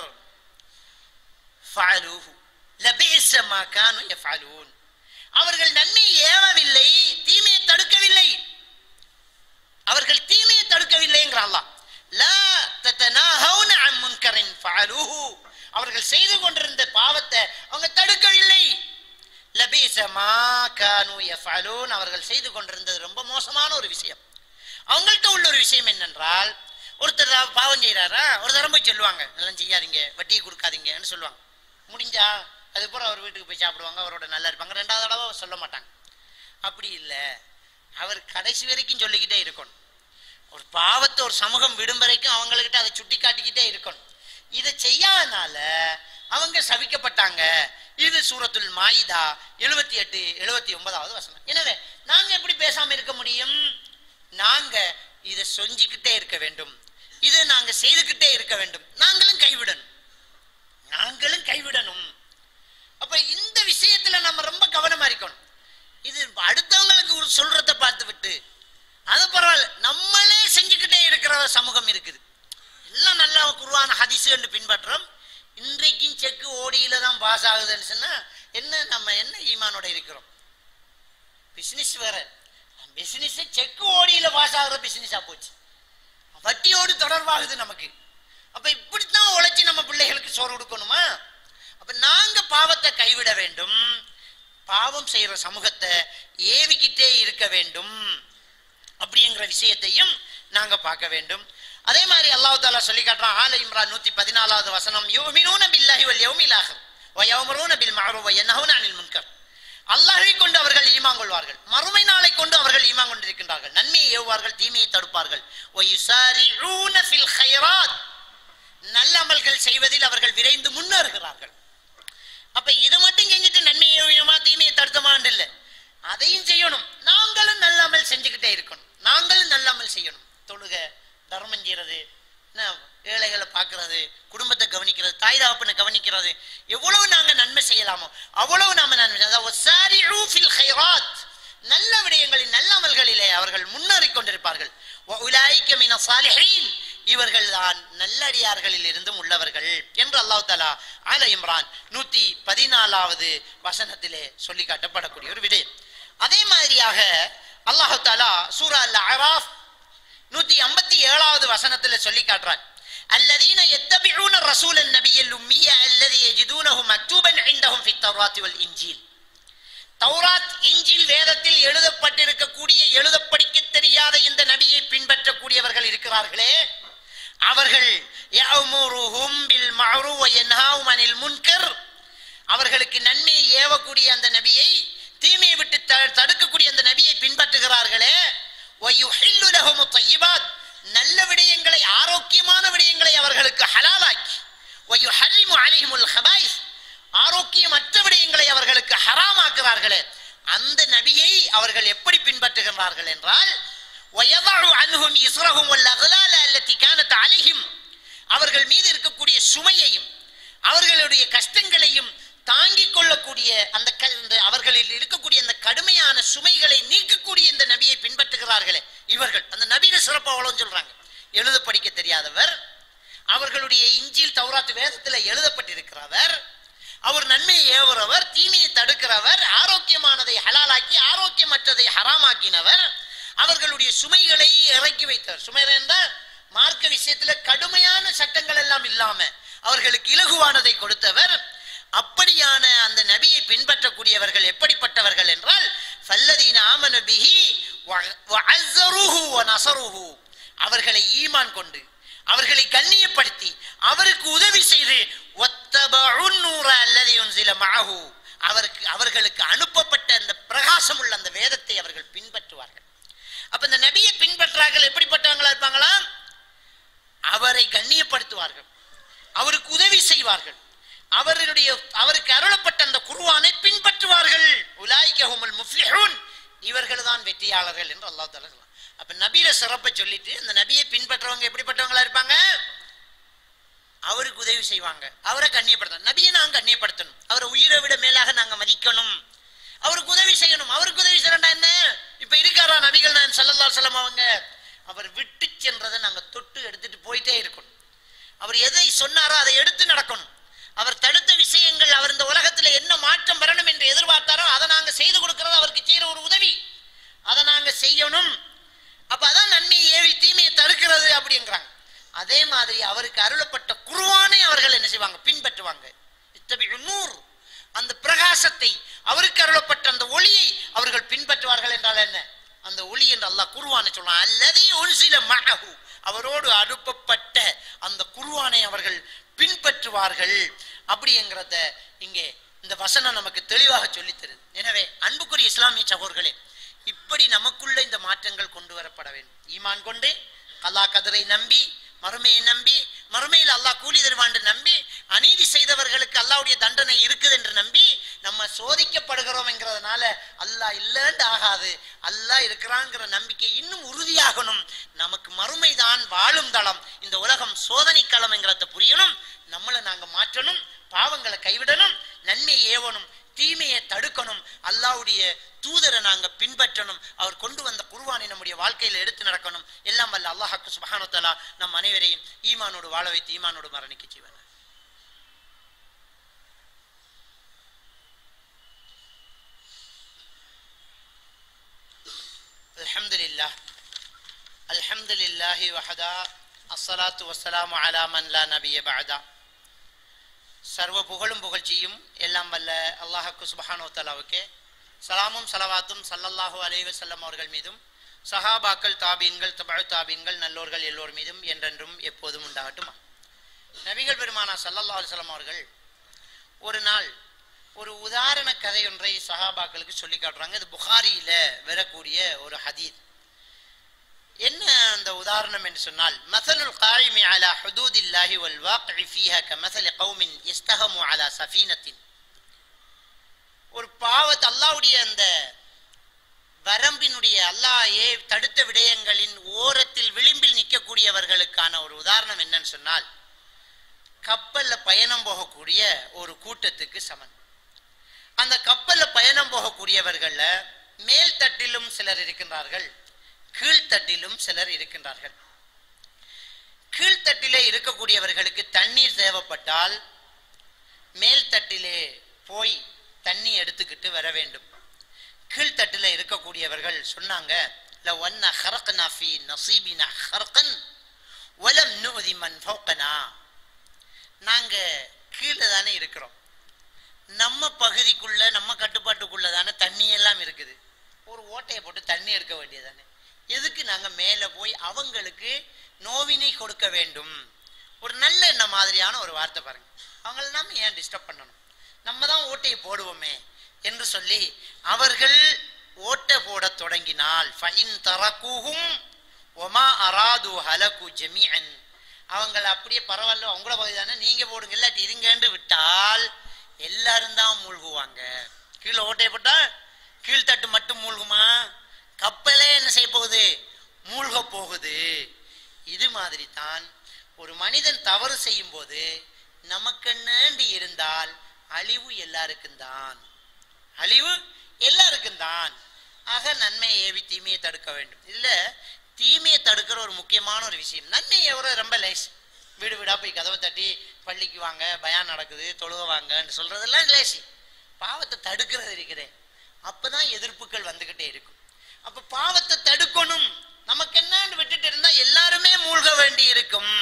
ஃபஅலூஹு லபிஸ மா கானு யஃபஅலூன் அவர்கள் நன்மை ஏவவில்லை தீமையை தடுக்கவில்லை அவர்கள் தீமையை தடுக்கவில்லைங்கிற அல்லாஹ் லா தத்தனாஹவுன அன் முன்கரின் ஃபஅலூஹு அவர்கள் செய்து கொண்டிருந்த பாவத்தை அவங்க தடுக்கவில்லை லபீஸ மா கானு யஃபஅலூன் அவர்கள் செய்து கொண்டிருந்தது ரொம்ப மோசமான ஒரு விஷயம் அவங்கள்ட்ட உள்ள ஒரு விஷயம் என்னென்றால் ஒருத்தர் தா- பாவம் செய்யறாரா ஒரு தரம் போய் சொல்லுவாங்க எல்லாம் செய்யாதீங்க வட்டியை கொடுக்காதீங்கன்னு சொல்லுவாங்க முடிஞ்சா அதுக்கப்புறம் அவர் வீட்டுக்கு போய் சாப்பிடுவாங்க அவரோட நல்லா இருப்பாங்க ரெண்டாவது தடவை சொல்ல மாட்டாங்க அப்படி இல்லை அவர் கடைசி வரைக்கும் சொல்லிக்கிட்டே இருக்கணும் ஒரு பாவத்தை ஒரு சமூகம் விடும் வரைக்கும் அவங்கக்கிட்ட அதை சுட்டி காட்டிக்கிட்டே இருக்கணும் இதை செய்யாதனால அவங்க சபிக்கப்பட்டாங்க இது சூரத்துல் மாயிதா எழுபத்தி எட்டு எழுபத்தி ஒன்பதாவது வசனம் எனவே நாங்க எப்படி பேசாம இருக்க முடியும் நாங்க இதை செஞ்சுக்கிட்டே இருக்க வேண்டும் இதை நாங்க செய்துக்கிட்டே இருக்க வேண்டும் நாங்களும் கைவிடணும் நாங்களும் கைவிடணும் அப்ப இந்த விஷயத்துல நம்ம ரொம்ப கவனமா இருக்கணும் இது அடுத்தவங்களுக்கு ஒரு சொல்றத பார்த்து விட்டு அது பரவாயில்ல நம்மளே செஞ்சுக்கிட்டே இருக்கிற ஒரு சமூகம் இருக்குது எல்லாம் நல்லா குருவான ஹதிசுன்னு பின்பற்றோம் இன்றைக்கும் செக்கு ஓடியில தான் பாஸ் ஆகுதுன்னு சொன்னா என்ன நம்ம என்ன ஈமானோட இருக்கிறோம் பிசினஸ் வேற பிசினஸ் செக்கு ஓடியில பாஸ் ஆகுற பிசினஸா போச்சு வட்டியோடு தொடர்பாகுது நமக்கு அப்ப இப்படித்தான் உழைச்சி நம்ம பிள்ளைகளுக்கு சோறு கொடுக்கணுமா அப்ப நாங்க பாவத்தை கைவிட வேண்டும் பாவம் செய்யற சமூகத்தை ஏவிக்கிட்டே இருக்க வேண்டும் அப்படிங்கிற விஷயத்தையும் நாங்க பார்க்க வேண்டும் அதே மாதிரி அல்லாஹ் தாலா சொல்லி காட்டுறான் ஆல இம்ரான் நூத்தி பதினாலாவது வசனம் யூமினூன பில்லாஹி வல் யௌமில் ஆஹிர் வயமுருன பில் மஅரூஃப் வயன்ஹவுன அனில் முன்கர் அல்லாஹ்வை கொண்டு அவர்கள் ஈமான் கொள்வார்கள் மறுமை நாளை கொண்டு அவர்கள் ஈமான் கொண்டிருக்கின்றார்கள் நன்மையை ஏவுவார்கள் தீமையை தடுப்பார்கள் வயுசாரிஊன ஃபில் கைராத் நல்ல அமல்கள் செய்வதில் அவர்கள் விரைந்து முன்னேறுகிறார்கள் அப்ப இது மட்டும் செஞ்சுட்டு நன்மையை ஏவினோமா தீமையை தடுத்தமான்னு இல்லை அதையும் செய்யணும் நாங்களும் நல்ல அமல் செஞ்சுக்கிட்டே இருக்கணும் நாங்களும் நல்ல அமல் செய்யணும் தொழுக தர்மம் செய்யறது என்ன, ஏழைகளை பார்க்கறது குடும்பத்தை கவனிக்கிறது தாய் தகப்பனை கவனிக்கிறது எவ்வளவு நாங்க நன்மை செய்யலாமோ அவ்வளவு நாம நன்மை செய்ய- அதாவது வசாரிஊ ஃபில் கைராத். நல்ல விடயங்களில் நல்ல அமல்களிலே அவர்கள் முன்னேறிக் கொண்டிருப்பார்கள் வஉலாயிக மின சாலிஹீன். இவர்கள் தான் நல்லடியார்களில் இருந்தும் உள்ளவர்கள் என்று அல்லாஹ் தாலா ஆல இம்ரான் நூத்தி பதினாலாவது வசனத்திலே சொல்லி காட்டப்படக்கூடிய ஒரு விடயம் அதே மாதிரியாக அல்லாஹ் தாலா சூரா அல் அராஃப் நூத்தி ஐம்பத்தி ஏழாவது வசனத்துல சொல்லி காட்டுறான் الذين يتبعون الرسول النبي الأمي الذي يجدونه مكتوبا عندهم في التوراة والإنجيل தௌராத் இஞ்சில் வேதத்தில் எழுதப்பட்டிருக்கக்கூடிய எழுத படிக்க தெரியாத இந்த நபியை பின்பற்றக்கூடியவர்கள் இருக்கிறார்களே அவர்கள் يأمرهم بالمعروف وينهاهم عن المنكر அவர்களுக்கு நன்மையை ஏவக்கூடிய அந்த நபியை தீமையை விட்டு த- தடுக்கக்கூடிய அந்த நபியை பின்பற்றுகிறார்களே وَيُحِلُّ لَهُمُ الطَّيِّبَاتِ நல்ல விடயங்களை ஆரோக்கியமான விடயங்களை அவர்களுக்கு ஹலாலாக்கி وَيُحَرِّمُ عَلَيْهِمُ الْخَبَائِثِ ஆரோக்கியமற்ற விடயங்களை அவர்களுக்கு ஹராமாக்குறார்களே அந்த நபியை அவர்கள் எப்படி பின்பற்றுகிறார்கள் என்றால் وَيَضَعُ عَنْهُمْ إِصْرَهُمْ وَالْأَغْلَالَ الَّتِي كَانَتْ عَلَيْهِمْ அவர்கள் மீது இருக்கக்கூடிய சுமையையும் அவர்களுடைய கஷ்டங்களையும் தாங்கிக் கொள்ளக்கூடிய அந்த க- இந்த அவர்களில் இருக்கக்கூடிய அந்த கடுமையான சுமைகளை நீக்கக்கூடிய இந்த நபியை பின்பற்றுகிறார்களே இவர்கள் அந்த நபியில சிறப்பு அவ்வளவு சொல்றாங்க எழுத படிக்க தெரியாதவர் அவர்களுடைய இஞ்சில் தௌராத்து வேதத்துல எழுதப்பட்டிருக்கிறவர் அவர் நன்மையை ஏவுறவர் தீமையை தடுக்கிறவர் ஆரோக்கியமானதை ஹலாலாக்கி ஆரோக்கியமற்றதை ஹராமாக்கினவர் அவர்களுடைய சுமைகளை இறக்கி வைத்தவர் சுமை என்றால் மார்க்க விஷயத்துல கடுமையான சட்டங்கள் எல்லாம் இல்லாம அவர்களுக்கு இலகுவானதை கொடுத்தவர் அப்படியான அந்த நபியை பின்பற்றக்கூடியவர்கள் எப்படிப்பட்டவர்கள் என்றால் ஃபல்லதீன ஆமன பிஹி வ- வஅஸ்ஸருஹு வநஸருஹு. அவர்களை ஈமான் கொண்டு அவர்களை கண்ணியப்படுத்தி அவருக்கு உதவி செய்து வத்தபஉன் நூர அல்லதி உன்சில மஅஹு. அவருக்கு அவர்களுக்கு அனுப்பப்பட்ட அந்த பிரகாசம் உள்ள அந்த வேதத்தை அவர்கள் பின்பற்றுவார்கள் அப்ப இந்த நபியை பின்பற்றார்கள் எப்படிப்பட்டவங்களா இருப்பாங்களா அவரை கண்ணியப்படுத்துவார்கள் அவருக்கு உதவி செய்வார்கள் அவர்களுடைய அவருக்கு அருளப்பட்ட அந்த குருவானை பின்பற்றுவார்கள் உலாய்கஹுமுல் முஃப்லிஹூன் இவர்கள் தான் வெற்றியாளர்கள் என்று அல்லாஹ் தஆலா சொல்றான் அப்ப நபியில சிறப்பை சொல்லிட்டு அந்த நபியை பின்பற்றவங்க எப்படிப்பட்டவங்களா இருப்பாங்க அவருக்கு உதவி செய்வாங்க அவரை கண்ணியப்படுத்தணும் நபியை நாங்க கண்ணியப்படுத்தணும் அவரை உயிரை விட மேலாக நாங்க மதிக்கணும் அவருக்கு உதவி செய்யணும் அவருக்கு உதவி செய்யறா என்ன இப்ப இருக்காரா நபிகள் நான் சல்லல்லாஹு அலைஹி வஸல்லம் அவங்க அவர் விட்டு சென்றதை நாங்க தொட்டு எடுத்துட்டு போயிட்டே இருக்கணும் அவர் எதை சொன்னாரோ அதை எடுத்து நடக்கணும் அவர் தடுத்த விஷயங்கள் அவர் இந்த உலகத்துல என்ன மாற்றம் வரணும் என்று எதிர்பார்த்தாரோ அதை நாங்க செய்து கொடுக்கறது அவருக்கு செய்யற ஒரு உதவி அதை நாங்க செய்யணும் அப்ப அதான் நன்மையை ஏவி தீமையை தடுக்கிறது அப்படிங்கிறாங்க அதே மாதிரி அவருக்கு அருளப்பட்ட குருவானை அவர்கள் என்ன செய்வாங்க பின்பற்றுவாங்க இத்தபிஉ நூர் அந்த பிரகாசத்தை அவருக்கு அருளப்பட்ட அந்த ஒளியை அவர்கள் பின்பற்றுவார்கள் என்றால் என்ன அந்த ஒளி என்று அல்லாஹ் குருவானை சொல்றான் அல்லது உன்சில மஅஹு அவரோடு அனுப்பப்பட்ட அந்த குருவானை அவர்கள் பின்பற்றுவார்கள் அப்படிங்கிறத இங்கே இந்த வசனம் நமக்கு தெளிவாக சொல்லித் தருது எனவே அன்புக்குரிய இஸ்லாமிய சகோதர்களே இப்படி நமக்குள்ள இந்த மாற்றங்கள் கொண்டு வரப்பட வேண்டும் ஈமான் கொண்டு அல்லாஹ் கதரை நம்பி மறுமையை நம்பி மறுமையில் அல்லாஹ் கூலி தருவான் என்று நம்பி அநீதி செய்தவர்களுக்கு அல்லாஹ்வுடைய தண்டனை இருக்குது என்று நம்பி நம்ம சோதிக்கப்படுகிறோம் என்கிறதுனால அல்லாஹ் இல்லைன்னு ஆகாது அல்லாஹ் இருக்கிறாங்கிற நம்பிக்கை இன்னும் உறுதியாகணும் நமக்கு மறுமைதான் வாழும் தளம் இந்த உலகம் சோதனை களம் என்கிறத புரியணும் நம்மளை நாங்க மாற்றணும் பாவங்களை கைவிடணும் நன்மையை ஏவணும் தீமையை தடுக்கணும் அல்லாஹ்வுடைய தூதரை நாங்க பின்பற்றணும் அவர் கொண்டு வந்த குர்வானை நம்முடைய வாழ்க்கையில எடுத்து நடக்கணும் எல்லாம் வல்ல அல்லாஹாக்கு சுபஹானு தஆலா நம் அனைவரையும் ஈமானோடு வாழ வைத்து ஈமானோடு மரணிக்க செய்வார் الحمد لله الحمد لله وحدا الصلاة والسلام على من لا نبي بعدا சர்வ புகழும் புகழ்ச்சியும் எல்லாம் வல்ல அல்லாஹக்கு சுபஹானோ தலாவுக்கே சலாமும் சலவாத்தும் சல்லல்லாஹு அலைஹி வஸல்லம் அவர்கள் மீதும் சஹாபாக்கள் தாபீன்கள் தபழ் தாபீன்கள் நல்லோர்கள் எல்லோர் மீதும் என்றென்றும் எப்போதும் உண்டாகட்டுமா நபிகள் பெருமானா சல்லல்லாஹு அலைஹி வஸல்லம் அவர்கள் ஒரு நாள் ஒரு உதாரண கதை ஒன்றை சஹாபாக்களுக்கு சொல்லி காட்டுறாங்க இது புகாரியில வரக்கூடிய ஒரு ஹதீத் என்ன அந்த உதாரணம் என்று சொன்னால் மசலுல் காயிமி அலா ஹுதூதில்லாஹி வல் வாக்இ ஃபீஹா கமசலி கௌமின் இஸ்தஹமு அலா சஃபீனத்தின் ஒரு பாவத் அல்லாஹ்வுடைய அந்த வரம்பினுடைய அல்லாஹ்யே தடுத்த விடயங்களின் ஓரத்தில் விளிம்பில் நிற்கக்கூடியவர்களுக்கான ஒரு உதாரணம் என்னன்னு சொன்னால் கப்பல்ல பயணம் போகக்கூடிய ஒரு கூட்டத்துக்கு சமன் அந்த கப்பல்ல பயணம் போகக்கூடியவர்கள்ல மேல் தட்டிலும் சிலர் இருக்கின்றார்கள் கீழ்த்தட்டிலும் சிலர் இருக்கின்றார்கள் கீழ்த்தட்டிலே இருக்கக்கூடியவர்களுக்கு தண்ணீர் தேவைப்பட்டால் மேல் தட்டிலே போய் தண்ணி எடுத்துக்கிட்டு வர வேண்டும் கீழ்த்தட்டில் இருக்கக்கூடியவர்கள் சொன்னாங்க لو أن خرقنا في نصيبنا خرقا ولم نؤذي من فوقنا நாங்க கீழே தானே இருக்கிறோம் நம்ம பகுதிக்குள்ள நம்ம கட்டுப்பாட்டுக்குள்ள தானே தண்ணி எல்லாம் இருக்குது ஒரு ஓட்டையை போட்டு தண்ணி எடுக்க வேண்டியதானே எதுக்கு நாங்க மேலே போய் அவங்களுக்கு நோவினை கொடுக்க வேண்டும் ஒரு நல்ல என்ன மாதிரியான ஒரு வார்த்தை பாருங்க அவங்கள நாம ஏன் டிஸ்டர்ப் பண்ணணும் நம்ம தான் ஓட்டையை போடுவோமே என்று சொல்லி அவர்கள் ஓட்டை போட தொடங்கினால் ஃபைன் தரக்கூகும் ஒமா அராது ஹலகு ஜமீஅன் அவங்கள அப்படியே பரவாயில்ல அவங்கள பகுதி தானே நீங்க போடுங்க இல்லாட்டி இருங்கன்னு விட்டால் எல்லாரும் தான் மூழ்குவாங்க கீழே ஓட்டையை போட்டா கீழ்த்தட்டு மட்டும் மூழ்குமா கப்பலே என்ன செய்ய போகுது மூழ்க போகுது இது மாதிரி தான் ஒரு மனிதன் தவறு செய்யும் போது நமக்கென்னு இருந்தால் அழிவு எல்லாருக்கும் தான் அழிவு எல்லாருக்கும் தான் ஆக நன்மையை ஏவி தீமையை தடுக்க வேண்டும் இல்ல தீமையை தடுக்கிற ஒரு முக்கியமான ஒரு விஷயம் நன்மையை எவ்வளோ ரொம்ப லேஸ் வீடு வீடா போய் கதவை தட்டி பள்ளிக்கு வாங்க பயான் நடக்குது தொழுக வாங்கன்னு சொல்றதெல்லாம் லேசி பாவத்தை தடுக்கிறது இருக்கிறே அப்பதான் எதிர்ப்புகள் வந்துகிட்டே இருக்கும் அப்ப பாவத்தை தடுக்கணும் நமக்கு என்னன்னு விட்டுட்டு இருந்தா எல்லாருமே மூழ்க வேண்டி இருக்கும்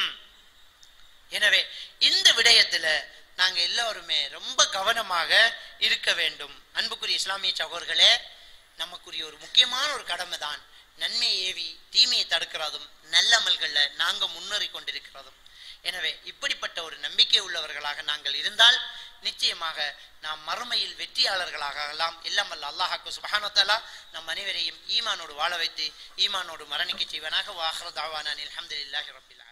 எனவே இந்த விடயத்துல நாங்க எல்லாருமே ரொம்ப கவனமாக இருக்க வேண்டும் அன்புக்குரிய இஸ்லாமிய சகோதர்களே நமக்குரிய ஒரு முக்கியமான ஒரு கடமை தான் நன்மையை ஏவி தீமையை தடுக்கிறதும் நல்லமல்கள்ல நாங்க முன்னேறி கொண்டிருக்கிறதும் எனவே இப்படிப்பட்ட ஒரு நம்பிக்கை உள்ளவர்களாக நாங்கள் இருந்தால் நிச்சயமாக நாம் மறுமையில் வெற்றியாளர்களாக ஆகலாம் எல்லாம் அல்ல அல்லாஹாக்கு சுபஹானத்தாலா நம் அனைவரையும் ஈமானோடு வாழ வைத்து ஈமானோடு மரணிக்க செய்வனாக வாஹ்ரதாவானில் அஹமதுல்லாஹி ரபில்லா